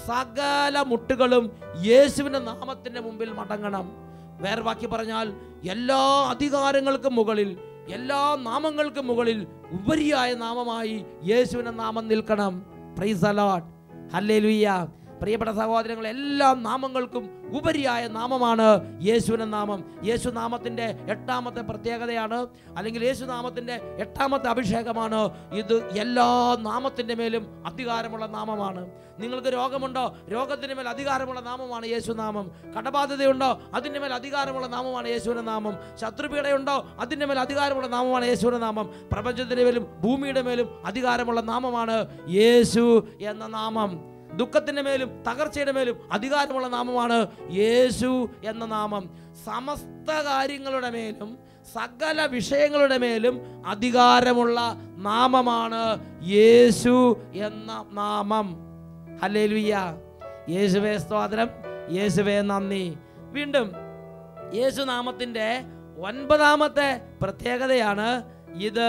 സകല മുട്ടുകളും യേശുവിൻ്റെ നാമത്തിൻ്റെ മുമ്പിൽ മടങ്ങണം വേറെ ബാക്കി പറഞ്ഞാൽ എല്ലാ അധികാരങ്ങൾക്കും മുകളിൽ എല്ലാ നാമങ്ങൾക്കും മുകളിൽ ഉപരിയായ നാമമായി യേശുവിൻ്റെ നാമം നിൽക്കണം പ്രൈസ് അലോട്ട് ഹല്ലേലൂയ പ്രിയപ്പെട്ട സഹോദരങ്ങൾ എല്ലാ നാമങ്ങൾക്കും ഉപരിയായ നാമമാണ് യേശുവിൻ്റെ നാമം യേശു നാമത്തിൻ്റെ എട്ടാമത്തെ പ്രത്യേകതയാണ് അല്ലെങ്കിൽ യേശു നാമത്തിൻ്റെ എട്ടാമത്തെ അഭിഷേകമാണ് ഇത് എല്ലാ നാമത്തിൻ്റെ മേലും അധികാരമുള്ള നാമമാണ് നിങ്ങൾക്ക് രോഗമുണ്ടോ രോഗത്തിൻ്റെ മേൽ അധികാരമുള്ള നാമമാണ് യേശുനാമം കടബാധ്യതയുണ്ടോ അതിൻ്റെ മേൽ അധികാരമുള്ള നാമമാണ് യേശുവിൻ്റെ നാമം ശത്രുപീഡയുണ്ടോ അതിൻ്റെ മേൽ അധികാരമുള്ള നാമമാണ് യേശുവിൻ്റെ നാമം പ്രപഞ്ചത്തിൻ്റെ മേലും ഭൂമിയുടെ മേലും അധികാരമുള്ള നാമമാണ് യേശു എന്ന നാമം ദുഃഖത്തിൻ്റെ മേലും തകർച്ചയുടെ മേലും അധികാരമുള്ള നാമമാണ് യേശു എന്ന നാമം സമസ്ത കാര്യങ്ങളുടെ മേലും സകല വിഷയങ്ങളുടെ മേലും അധികാരമുള്ള നാമമാണ് യേശു എന്ന നാമം ഹല്ലേലൂയ യേശുവേ സ്തോത്രം യേശുവേ നന്ദി വീണ്ടും യേശുനാമത്തിൻ്റെ ഒൻപതാമത്തെ പ്രത്യേകതയാണ് ഇത്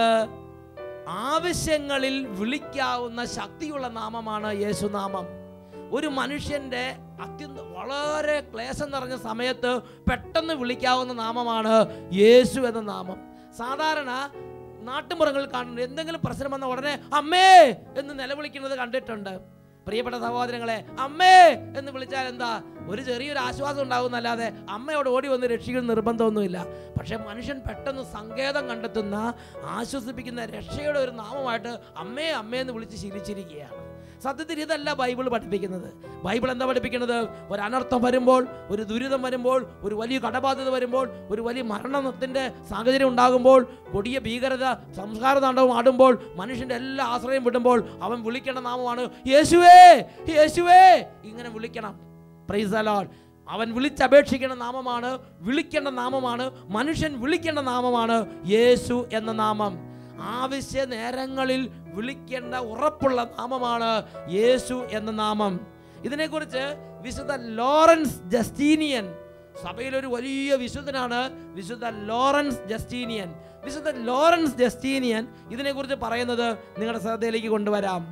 ആവശ്യങ്ങളിൽ വിളിക്കാവുന്ന ശക്തിയുള്ള നാമമാണ് യേശുനാമം ഒരു മനുഷ്യൻ്റെ അത്യന്ത വളരെ ക്ലേശം നിറഞ്ഞ സമയത്ത് പെട്ടെന്ന് വിളിക്കാവുന്ന നാമമാണ് യേശു എന്ന നാമം സാധാരണ നാട്ടുമ്പുറങ്ങളിൽ കാണുന്നുണ്ട് എന്തെങ്കിലും പ്രശ്നം വന്ന ഉടനെ അമ്മേ എന്ന് നിലവിളിക്കുന്നത് കണ്ടിട്ടുണ്ട് പ്രിയപ്പെട്ട സഹോദരങ്ങളെ അമ്മേ എന്ന് വിളിച്ചാൽ എന്താ ഒരു ചെറിയൊരു ആശ്വാസം ഉണ്ടാകുന്നല്ലാതെ അമ്മയോട് ഓടി വന്ന് രക്ഷിക്കുന്ന നിർബന്ധമൊന്നുമില്ല പക്ഷെ മനുഷ്യൻ പെട്ടെന്ന് സങ്കേതം കണ്ടെത്തുന്ന ആശ്വസിപ്പിക്കുന്ന രക്ഷയുടെ ഒരു നാമമായിട്ട് അമ്മേ അമ്മേ എന്ന് വിളിച്ച് ശീലിച്ചിരിക്കുകയാണ് സത്യത്തിൽ ഇതല്ല ബൈബിൾ പഠിപ്പിക്കുന്നത് ബൈബിൾ എന്താ പഠിപ്പിക്കുന്നത് ഒരു അനർത്ഥം വരുമ്പോൾ ഒരു ദുരിതം വരുമ്പോൾ ഒരു വലിയ കടബാധ്യത വരുമ്പോൾ ഒരു വലിയ മരണത്തിൻ്റെ സാഹചര്യം ഉണ്ടാകുമ്പോൾ കൊടിയ ഭീകരത സംസ്കാര താണ്ഡവം ആടുമ്പോൾ മനുഷ്യൻ്റെ എല്ലാ ആശ്രയം വിടുമ്പോൾ അവൻ വിളിക്കേണ്ട നാമമാണ് യേശുവേ യേശുവേ ഇങ്ങനെ വിളിക്കണം പ്രൈസ് അലോഡ് അവൻ വിളിച്ചപേക്ഷിക്കേണ്ട നാമമാണ് വിളിക്കേണ്ട നാമമാണ് മനുഷ്യൻ വിളിക്കേണ്ട നാമമാണ് യേശു എന്ന നാമം ആവശ്യ നേരങ്ങളിൽ വിളിക്കേണ്ട ഉറപ്പുള്ള നാമമാണ് യേശു എന്ന നാമം ഇതിനെക്കുറിച്ച് വിശുദ്ധ ലോറൻസ് ജസ്റ്റീനിയൻ സഭയിലൊരു വലിയ വിശുദ്ധനാണ് വിശുദ്ധ ലോറൻസ് ജസ്റ്റീനിയൻ വിശുദ്ധ ലോറൻസ് ജസ്റ്റീനിയൻ ഇതിനെക്കുറിച്ച് പറയുന്നത് നിങ്ങളുടെ ശ്രദ്ധയിലേക്ക് കൊണ്ടുവരാം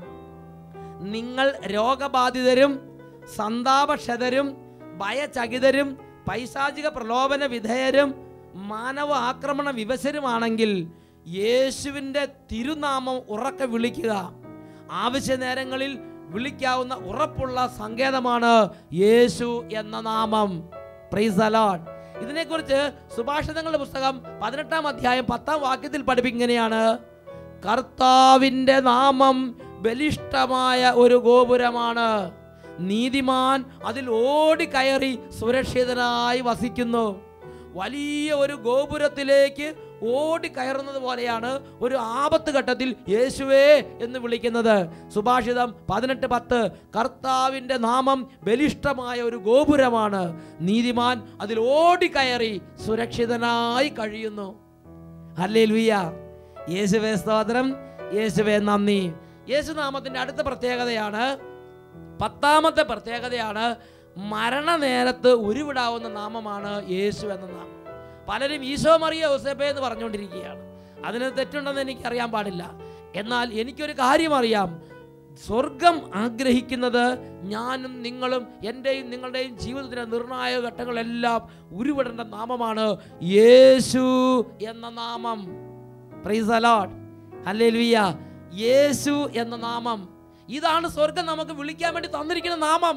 നിങ്ങൾ രോഗബാധിതരും സന്താപക്ഷതരും ഭയചകിതരും പൈശാചിക പ്രലോഭന വിധേയരും മാനവ ആക്രമണ വിവശരുമാണെങ്കിൽ യേശുവിൻ്റെ തിരുനാമം ഉറക്കെ വിളിക്കുക ആവശ്യ നേരങ്ങളിൽ വിളിക്കാവുന്ന ഉറപ്പുള്ള സങ്കേതമാണ് യേശു എന്ന നാമം പ്രൈസ് അലോഡ് ഇതിനെക്കുറിച്ച് സുഭാഷിതങ്ങളുടെ പുസ്തകം പതിനെട്ടാം അധ്യായം പത്താം വാക്യത്തിൽ പഠിപ്പിക്കുന്നതാണ് കർത്താവിൻ്റെ നാമം ബലിഷ്ഠമായ ഒരു ഗോപുരമാണ് നീതിമാൻ അതിൽ ഓടിക്കയറി സുരക്ഷിതനായി വസിക്കുന്നു വലിയ ഒരു ഗോപുരത്തിലേക്ക് ഓടിക്കയറുന്നത് പോലെയാണ് ഒരു ആപത്ത് ഘട്ടത്തിൽ യേശുവേ എന്ന് വിളിക്കുന്നത് സുഭാഷിതം പതിനെട്ട് പത്ത് കർത്താവിൻ്റെ നാമം ബലിഷ്ഠമായ ഒരു ഗോപുരമാണ് നീതിമാൻ അതിൽ ഓടിക്കയറി സുരക്ഷിതനായി കഴിയുന്നു ഹല്ലേലൂയ യേശുവേ സ്തോത്രം യേശുവേ നന്ദി യേശുനാമത്തിൻ്റെ അടുത്ത പ്രത്യേകതയാണ് പത്താമത്തെ പ്രത്യേകതയാണ് മരണനേരത്ത് ഉരുവിടാവുന്ന നാമമാണ് യേശു എന്ന നാമം പലരും ഈശോ മറിയ ഔസേപ്പ എന്ന് പറഞ്ഞുകൊണ്ടിരിക്കുകയാണ് അതിന് തെറ്റുണ്ടെന്ന് എനിക്കറിയാൻ പാടില്ല എന്നാൽ എനിക്കൊരു കാര്യം അറിയാം സ്വർഗം ആഗ്രഹിക്കുന്നത് ഞാനും നിങ്ങളും എൻ്റെയും നിങ്ങളുടെയും ജീവിതത്തിൻ്റെ നിർണായക ഘട്ടങ്ങളെല്ലാം ഉരുവിടേണ്ട നാമമാണ് യേശു എന്ന നാമം പ്രൈസ് അലോട്ട് ഹല്ലേലൂയ യേശു എന്ന നാമം ഇതാണ് സ്വർഗം നമുക്ക് വിളിക്കാൻ വേണ്ടി തന്നിരിക്കുന്ന നാമം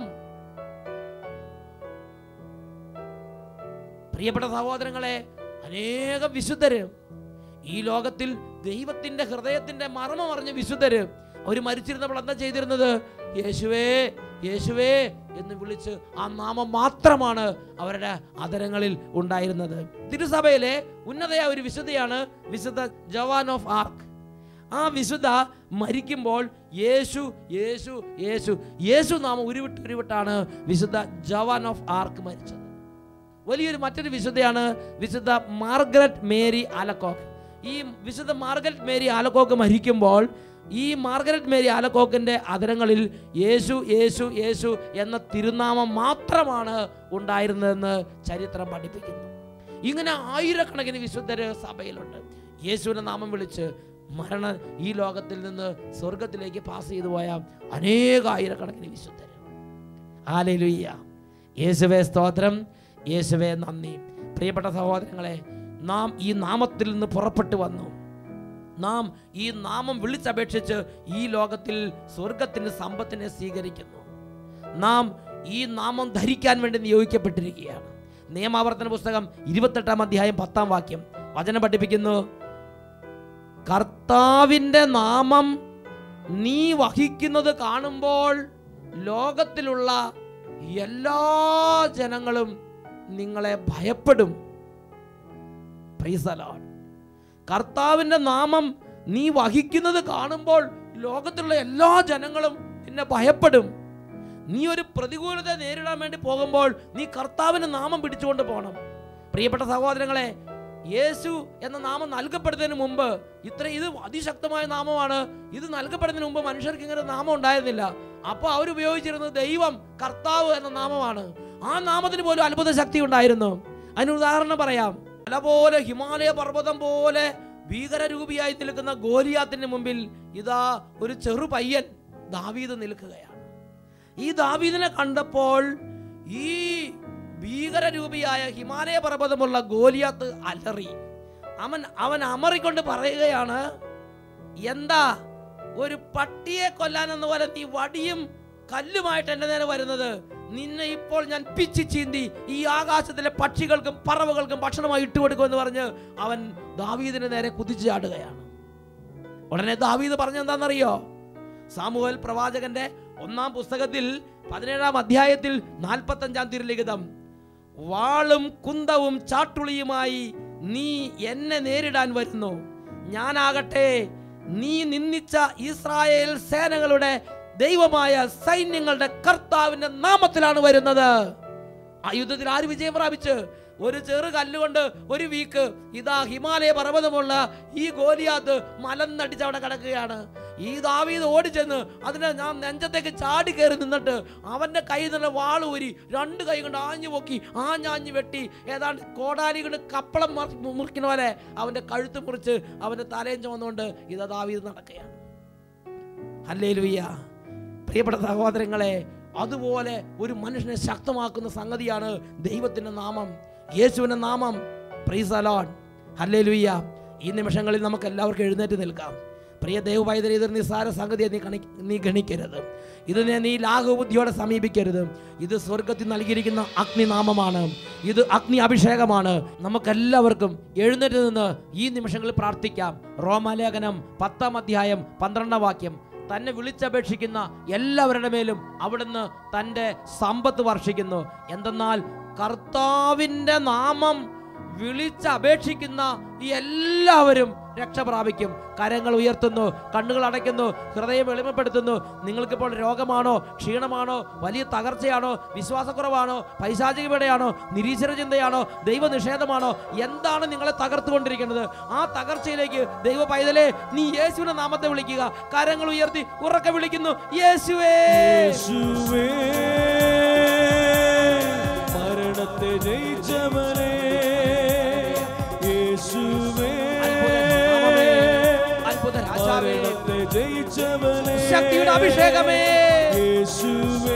പ്രിയപ്പെട്ട സഹോദരങ്ങളെ അനേകം വിശുദ്ധര് ഈ ലോകത്തിൽ ദൈവത്തിന്റെ ഹൃദയത്തിന്റെ മർമ്മം അറിഞ്ഞ വിശുദ്ധര് അവർ മരിച്ചിരുന്നപ്പോൾ എന്താ ചെയ്തിരുന്നത് യേശുവേ യേശുവേ എന്ന് വിളിച്ച് ആ നാമം മാത്രമാണ് അവരുടെ അതരങ്ങളിൽ ഉണ്ടായിരുന്നത് തിരുസഭയിലെ ഉന്നതയായ ഒരു വിശുദ്ധയാണ് വിശുദ്ധ ജവാൻ ഓഫ് ആർക്ക് ആ വിശുദ്ധ മരിക്കുമ്പോൾ യേശു യേശു യേശു യേശു നാമം ഉരുവിട്ട് ഉരുവിട്ടാണ് വിശുദ്ധ ജവാൻ ഓഫ് ആർക്ക് മരിച്ചത് വലിയൊരു മറ്റൊരു വിശുദ്ധയാണ് വിശുദ്ധ മാർഗരറ്റ് മേരി ആലക്കോക്ക് ഈ വിശുദ്ധ മാർഗരറ്റ് മേരി ആലക്കോക്ക് മരിക്കുമ്പോൾ ഈ മാർഗരറ്റ് മേരി ആലക്കോക്കിൻ്റെ അതരങ്ങളിൽ യേശു യേശു യേശു എന്ന തിരുനാമം മാത്രമാണ് ഉണ്ടായിരുന്നതെന്ന് ചരിത്രം പഠിപ്പിക്കുന്നു ഇങ്ങനെ ആയിരക്കണക്കിന് വിശുദ്ധര് സഭയിലുണ്ട് യേശുവിൻ്റെ നാമം വിളിച്ച് മരണ ഈ ലോകത്തിൽ നിന്ന് സ്വർഗത്തിലേക്ക് പാസ് ചെയ്തു പോയ അനേക ആയിരക്കണക്കിന് വിശുദ്ധര് ആലലുയ്യ യേശുവേ സ്തോത്രം യേശുവേ നന്ദി പ്രിയപ്പെട്ട സഹോദരങ്ങളെ നാം ഈ നാമത്തിൽ നിന്ന് പുറപ്പെട്ടു വന്നു നാം ഈ നാമം വിളിച്ചപേക്ഷിച്ച് ഈ ലോകത്തിൽ സ്വർഗത്തിൻ്റെ സമ്പത്തിനെ സ്വീകരിക്കുന്നു നാം ഈ നാമം ധരിക്കാൻ വേണ്ടി നിയോഗിക്കപ്പെട്ടിരിക്കുകയാണ് നിയമാവർത്തന പുസ്തകം ഇരുപത്തെട്ടാം അധ്യായം പത്താം വാക്യം വചനം പഠിപ്പിക്കുന്നു കർത്താവിൻ്റെ നാമം നീ വഹിക്കുന്നത് കാണുമ്പോൾ ലോകത്തിലുള്ള എല്ലാ ജനങ്ങളും നിങ്ങളെ ഭയപ്പെടും Praise the Lord. കർത്താവിൻ്റെ നാമം നീ വഹിക്കുന്നത് കാണുമ്പോൾ ലോകത്തിലുള്ള എല്ലാ ജനങ്ങളും നിന്നെ ഭയപ്പെടും നീ ഒരു പ്രതികൂലത നേരിടാൻ വേണ്ടി പോകുമ്പോൾ നീ കർത്താവിൻ്റെ നാമം പിടിച്ചുകൊണ്ട് പോകണം പ്രിയപ്പെട്ട സഹോദരങ്ങളെ യേശു എന്ന നാമം നൽകപ്പെടുന്നതിന് മുമ്പ് ഇത്ര ഇത് അതിശക്തമായ നാമമാണ് ഇത് നൽകപ്പെടുന്നതിന് മുമ്പ് മനുഷ്യർക്ക് ഇങ്ങനെ നാമം ഉണ്ടായിരുന്നില്ല അപ്പോൾ അവർ ഉപയോഗിച്ചിരുന്നത് ദൈവം കർത്താവ് എന്ന നാമമാണ് ആ നാമത്തിന് പോലും അത്ഭുത ശക്തി ഉണ്ടായിരുന്നു അതിന് ഉദാഹരണം പറയാം മല പോലെ ഹിമാലയ പർവ്വതം പോലെ ഭീകരരൂപിയായി നിൽക്കുന്ന ഗോലിയാത്തിന്റെ മുമ്പിൽ ഇതാ ഒരു ചെറു പയ്യൻ ദാവീദ് നിൽക്കുകയാണ് ഈ ദാവീദിനെ കണ്ടപ്പോൾ ഈ ഭീകരരൂപിയായ ഹിമാലയ പർവ്വതമുള്ള ഗോലിയാത്ത് അലറി അവൻ അവൻ അമറിക്കൊണ്ട് പറയുകയാണ് എന്താ ഒരു പട്ടിയെ കൊല്ലാൻ എന്ന പോലെ നീ വടിയും കല്ലുമായിട്ട് എൻ്റെ നേരെ വരുന്നത് നിന്നെ ഇപ്പോൾ ഞാൻ പിച്ചി ചീന്തി ഈ ആകാശത്തിലെ പക്ഷികൾക്കും പറവകൾക്കും ഭക്ഷണമായി ഇട്ടുകൊടുക്കുമെന്ന് പറഞ്ഞ് അവൻ ദാവീദിന് നേരെ കുതിച്ചു ചാടുകയാണ് ഉടനെ ദാവീദ് പറഞ്ഞ എന്താണെന്നറിയോ സാമുവൽ പ്രവാചകന്റെ ഒന്നാം പുസ്തകത്തിൽ പതിനേഴാം അധ്യായത്തിൽ നാൽപ്പത്തഞ്ചാം തിരുലിഖിതം വാളും കുന്തവും ചാട്ടുളിയുമായി നീ എന്നെ നേരിടാൻ വരുന്നു ഞാനാകട്ടെ നീ നിന്ദിച്ച ഇസ്രായേൽ സേനകളുടെ ദൈവമായ സൈന്യങ്ങളുടെ കർത്താവിന്റെ നാമത്തിലാണ് വരുന്നത് ആ യുദ്ധത്തിൽ ആര് വിജയം പ്രാപിച്ച് ഒരു ചെറു കല്ലുകൊണ്ട് ഒരു വീക്ക് ഇതാ ഹിമാലയ പർവ്വതമുള്ള ഈ ഗോലിയാത്ത് മലന്നടിച്ച് അവിടെ കിടക്കുകയാണ് ഈ ദാവീദ് ഓടിച്ചെന്ന് അതിനെ ഞാൻ നെഞ്ചത്തേക്ക് ചാടി കയറി നിന്നിട്ട് അവന്റെ കയ്യിൽ നിന്ന് വാള് ഊരി രണ്ട് കൈ കൊണ്ട് ആഞ്ഞു പൊക്കി ആഞ്ഞാഞ്ഞു വെട്ടി ഏതാണ്ട് കോടാലി കൊണ്ട് കപ്പളം മറി- മുറിക്കുന്ന പോലെ അവന്റെ കഴുത്ത് മുറിച്ച് അവന്റെ തലയും ചുമന്നുകൊണ്ട് ഇതാ ദാവീദ് നടക്കുകയാണ് ഹല്ലേലൂയ്യ പ്രിയപ്പെട്ട സഹോദരങ്ങളെ അതുപോലെ ഒരു മനുഷ്യനെ ശക്തമാക്കുന്ന സംഗതിയാണ് ദൈവത്തിന്റെ നാമം യേശുവിന്റെ നാമം പ്രൈസ് അലോൺ ഹല്ലേലൂയ്യ ഈ നിമിഷങ്ങളിൽ നമുക്ക് എല്ലാവർക്കും എഴുന്നേറ്റ് നിൽക്കാം പ്രിയ ദൈവപൈതൽ ഇതൊരു നിസ്സാര സംഗതിയെ നീ കണി നീ ഗണിക്കരുത് ഇതിനെ നീ ലാഘവബുദ്ധിയോടെ സമീപിക്കരുത് ഇത് സ്വർഗത്തിൽ നൽകിയിരിക്കുന്ന അഗ്നിനാമമാണ് ഇത് അഗ്നി അഭിഷേകമാണ് നമുക്കെല്ലാവർക്കും എഴുന്നേറ്റ് നിന്ന് ഈ നിമിഷങ്ങളിൽ പ്രാർത്ഥിക്കാം റോമാലേഖനം പത്താം അധ്യായം പന്ത്രണ്ടാം വാക്യം തന്നെ വിളിച്ചപേക്ഷിക്കുന്ന എല്ലാവരുടെ മേലും അവിടുന്ന് തൻ്റെ സമ്പത്ത് വർഷിക്കുന്നു എന്തെന്നാൽ കർത്താവിൻ്റെ നാമം വിളിച്ചപേക്ഷിക്കുന്ന ഈ എല്ലാവരും രക്ഷ പ്രാപിക്കും കരങ്ങൾ ഉയർത്തുന്നു കണ്ണുകൾ അടയ്ക്കുന്നു ഹൃദയം എളിമപ്പെടുത്തുന്നു നിങ്ങൾക്കിപ്പോൾ രോഗമാണോ ക്ഷീണമാണോ വലിയ തകർച്ചയാണോ വിശ്വാസക്കുറവാണോ പൈശാചികതയാണോ നിരീശ്വര ചിന്തയാണോ ദൈവനിഷേധമാണോ എന്താണ് നിങ്ങളെ തകർത്തുകൊണ്ടിരിക്കുന്നത് ആ തകർച്ചയിലേക്ക് ദൈവ പൈതലേ നീ യേശുവിന്റെ നാമത്തെ വിളിക്കുക കരങ്ങൾ ഉയർത്തി ഉറക്കെ വിളിക്കുന്നു യേശുവേ യേശുവേ മരണത്തെ ജയിച്ചവനേ യേശുവേ അത്ഭുതനാമമേ, അത്ഭുത രാജാവേ മരണത്തെ ജയിച്ചവനേ ശക്തിയുടെ അഭിഷേകമേ യേശുവേ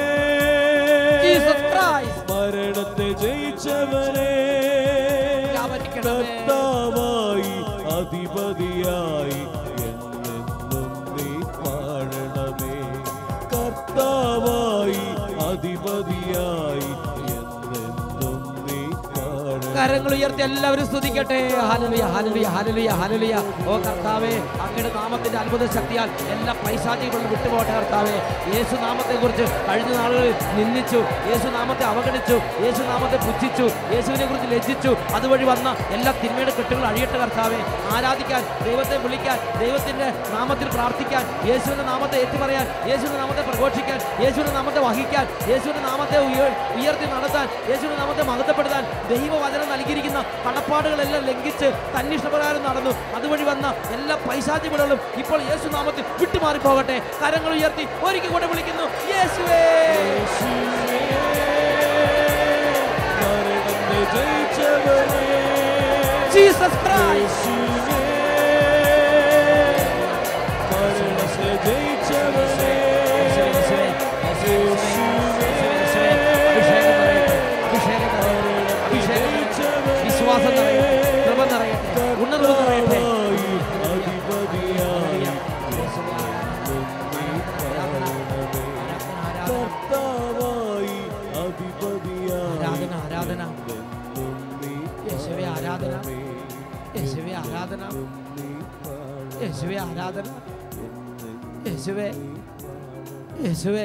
ജീസസ് ക്രൈസ്റ്റ് മരണത്തെ ജയിച്ചവനേ വ്യാപരിക്കണമേ. കർത്താവായി അധിപതിയായി എന്നെന്നും നീ വാഴണമേ കർത്താവായി അധിപതിയായി എന്നെന്നും നീ വാഴണമേ കരങ്ങൾ ഉയർത്തി എല്ലാവരും സ്തുതിക്കട്ടെ ഹല്ലേലൂയ ഹല്ലേലൂയ ഹല്ലേലൂയ ഹല്ലേലൂയ ഓ കർത്താവേ അങ്ങയുടെ നാമത്തിന്റെ അത്ഭുത ശക്തിയാൽ എല്ലാ പൈശാചികളും വിട്ടുപോട്ടെ കർത്താവേ യേശു നാമത്തെ കുറിച്ച് കഴിഞ്ഞ നാളുകളിൽ നിന്ദിച്ചു യേശു നാമത്തെ അവഗണിച്ചു യേശു നാമത്തെ പുച്ഛിച്ചു യേശുവിനെ കുറിച്ച് ലജ്ജിച്ചു അതുവഴി വന്ന എല്ലാ തിന്മയുടെ കെട്ടുകൾ അഴിയട്ടെ കർത്താവേ ആരാധിക്കാൻ ദൈവത്തെ വിളിക്കാൻ ദൈവത്തിന്റെ നാമത്തിൽ പ്രാർത്ഥിക്കാൻ യേശുവിന്റെ നാമത്തെ ഏറ്റുപറയാൻ യേശുവിന്റെ നാമത്തെ പ്രഘോഷിക്കാൻ യേശുവിന്റെ നാമത്തെ വഹിക്കാൻ യേശുവിന്റെ നാമത്തെ ഉയ- ഉയർത്തി നടത്താൻ യേശുവിന്റെ നാമത്തെ മഹത്വപ്പെടുത്താൻ ദൈവവചനം നൽകിയിരിക്കുന്ന കടപ്പാടുകളെല്ലാം ലംഘിച്ച് തന്നിഷ്ടപ്രകാരം നടന്നു അതുവഴി വന്ന എല്ലാ പൈശാചികളും ഇപ്പോൾ യേശു നാമത്തിൽ വിട്ടുമാറി പോകട്ടെ കരങ്ങൾ ഉയർത്തി ഒരിക്കൽ കൂടെ വിളിക്കുന്നു യേശുവേ യേശുവേ മരണത്തെ ജയിച്ചവനേ ജീസസ് ക്രൈസ്റ്റ് യേശുവേ മരണത്തെ ജയിച്ചവനേ യേശുവേ, യേശുവേ, യേശുവേ, യേശുവേ, അഭിഷേകം നിറയട്ടെ, അഭിഷേകം നിറയട്ടെ, അഭിഷേകം നിറയട്ടെ, വിശ്വാസം നിറയട്ടെ കൃപ നിറയട്ടെ ഉണർവ് നിറയട്ടെ അധിപതിയായി കർത്താവായി അധിപതിയായി ആരാധന ആരാധന എന്നും നീ യേശുവേ ആരാധന യേശുവേ ആരാധന യേശുവേ ആരാധന യേശുവേ യേശുവേ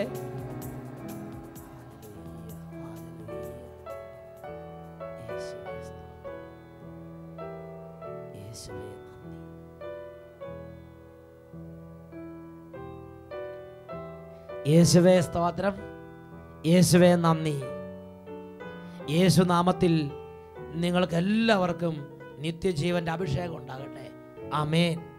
യേശുവേ സ്തോത്രം യേശുവേ നന്ദി യേശു നാമത്തിൽ നിങ്ങൾക്ക് എല്ലാവർക്കും നിത്യജീവന്റെ അഭിഷേകം ഉണ്ടാകട്ടെ ആമേൻ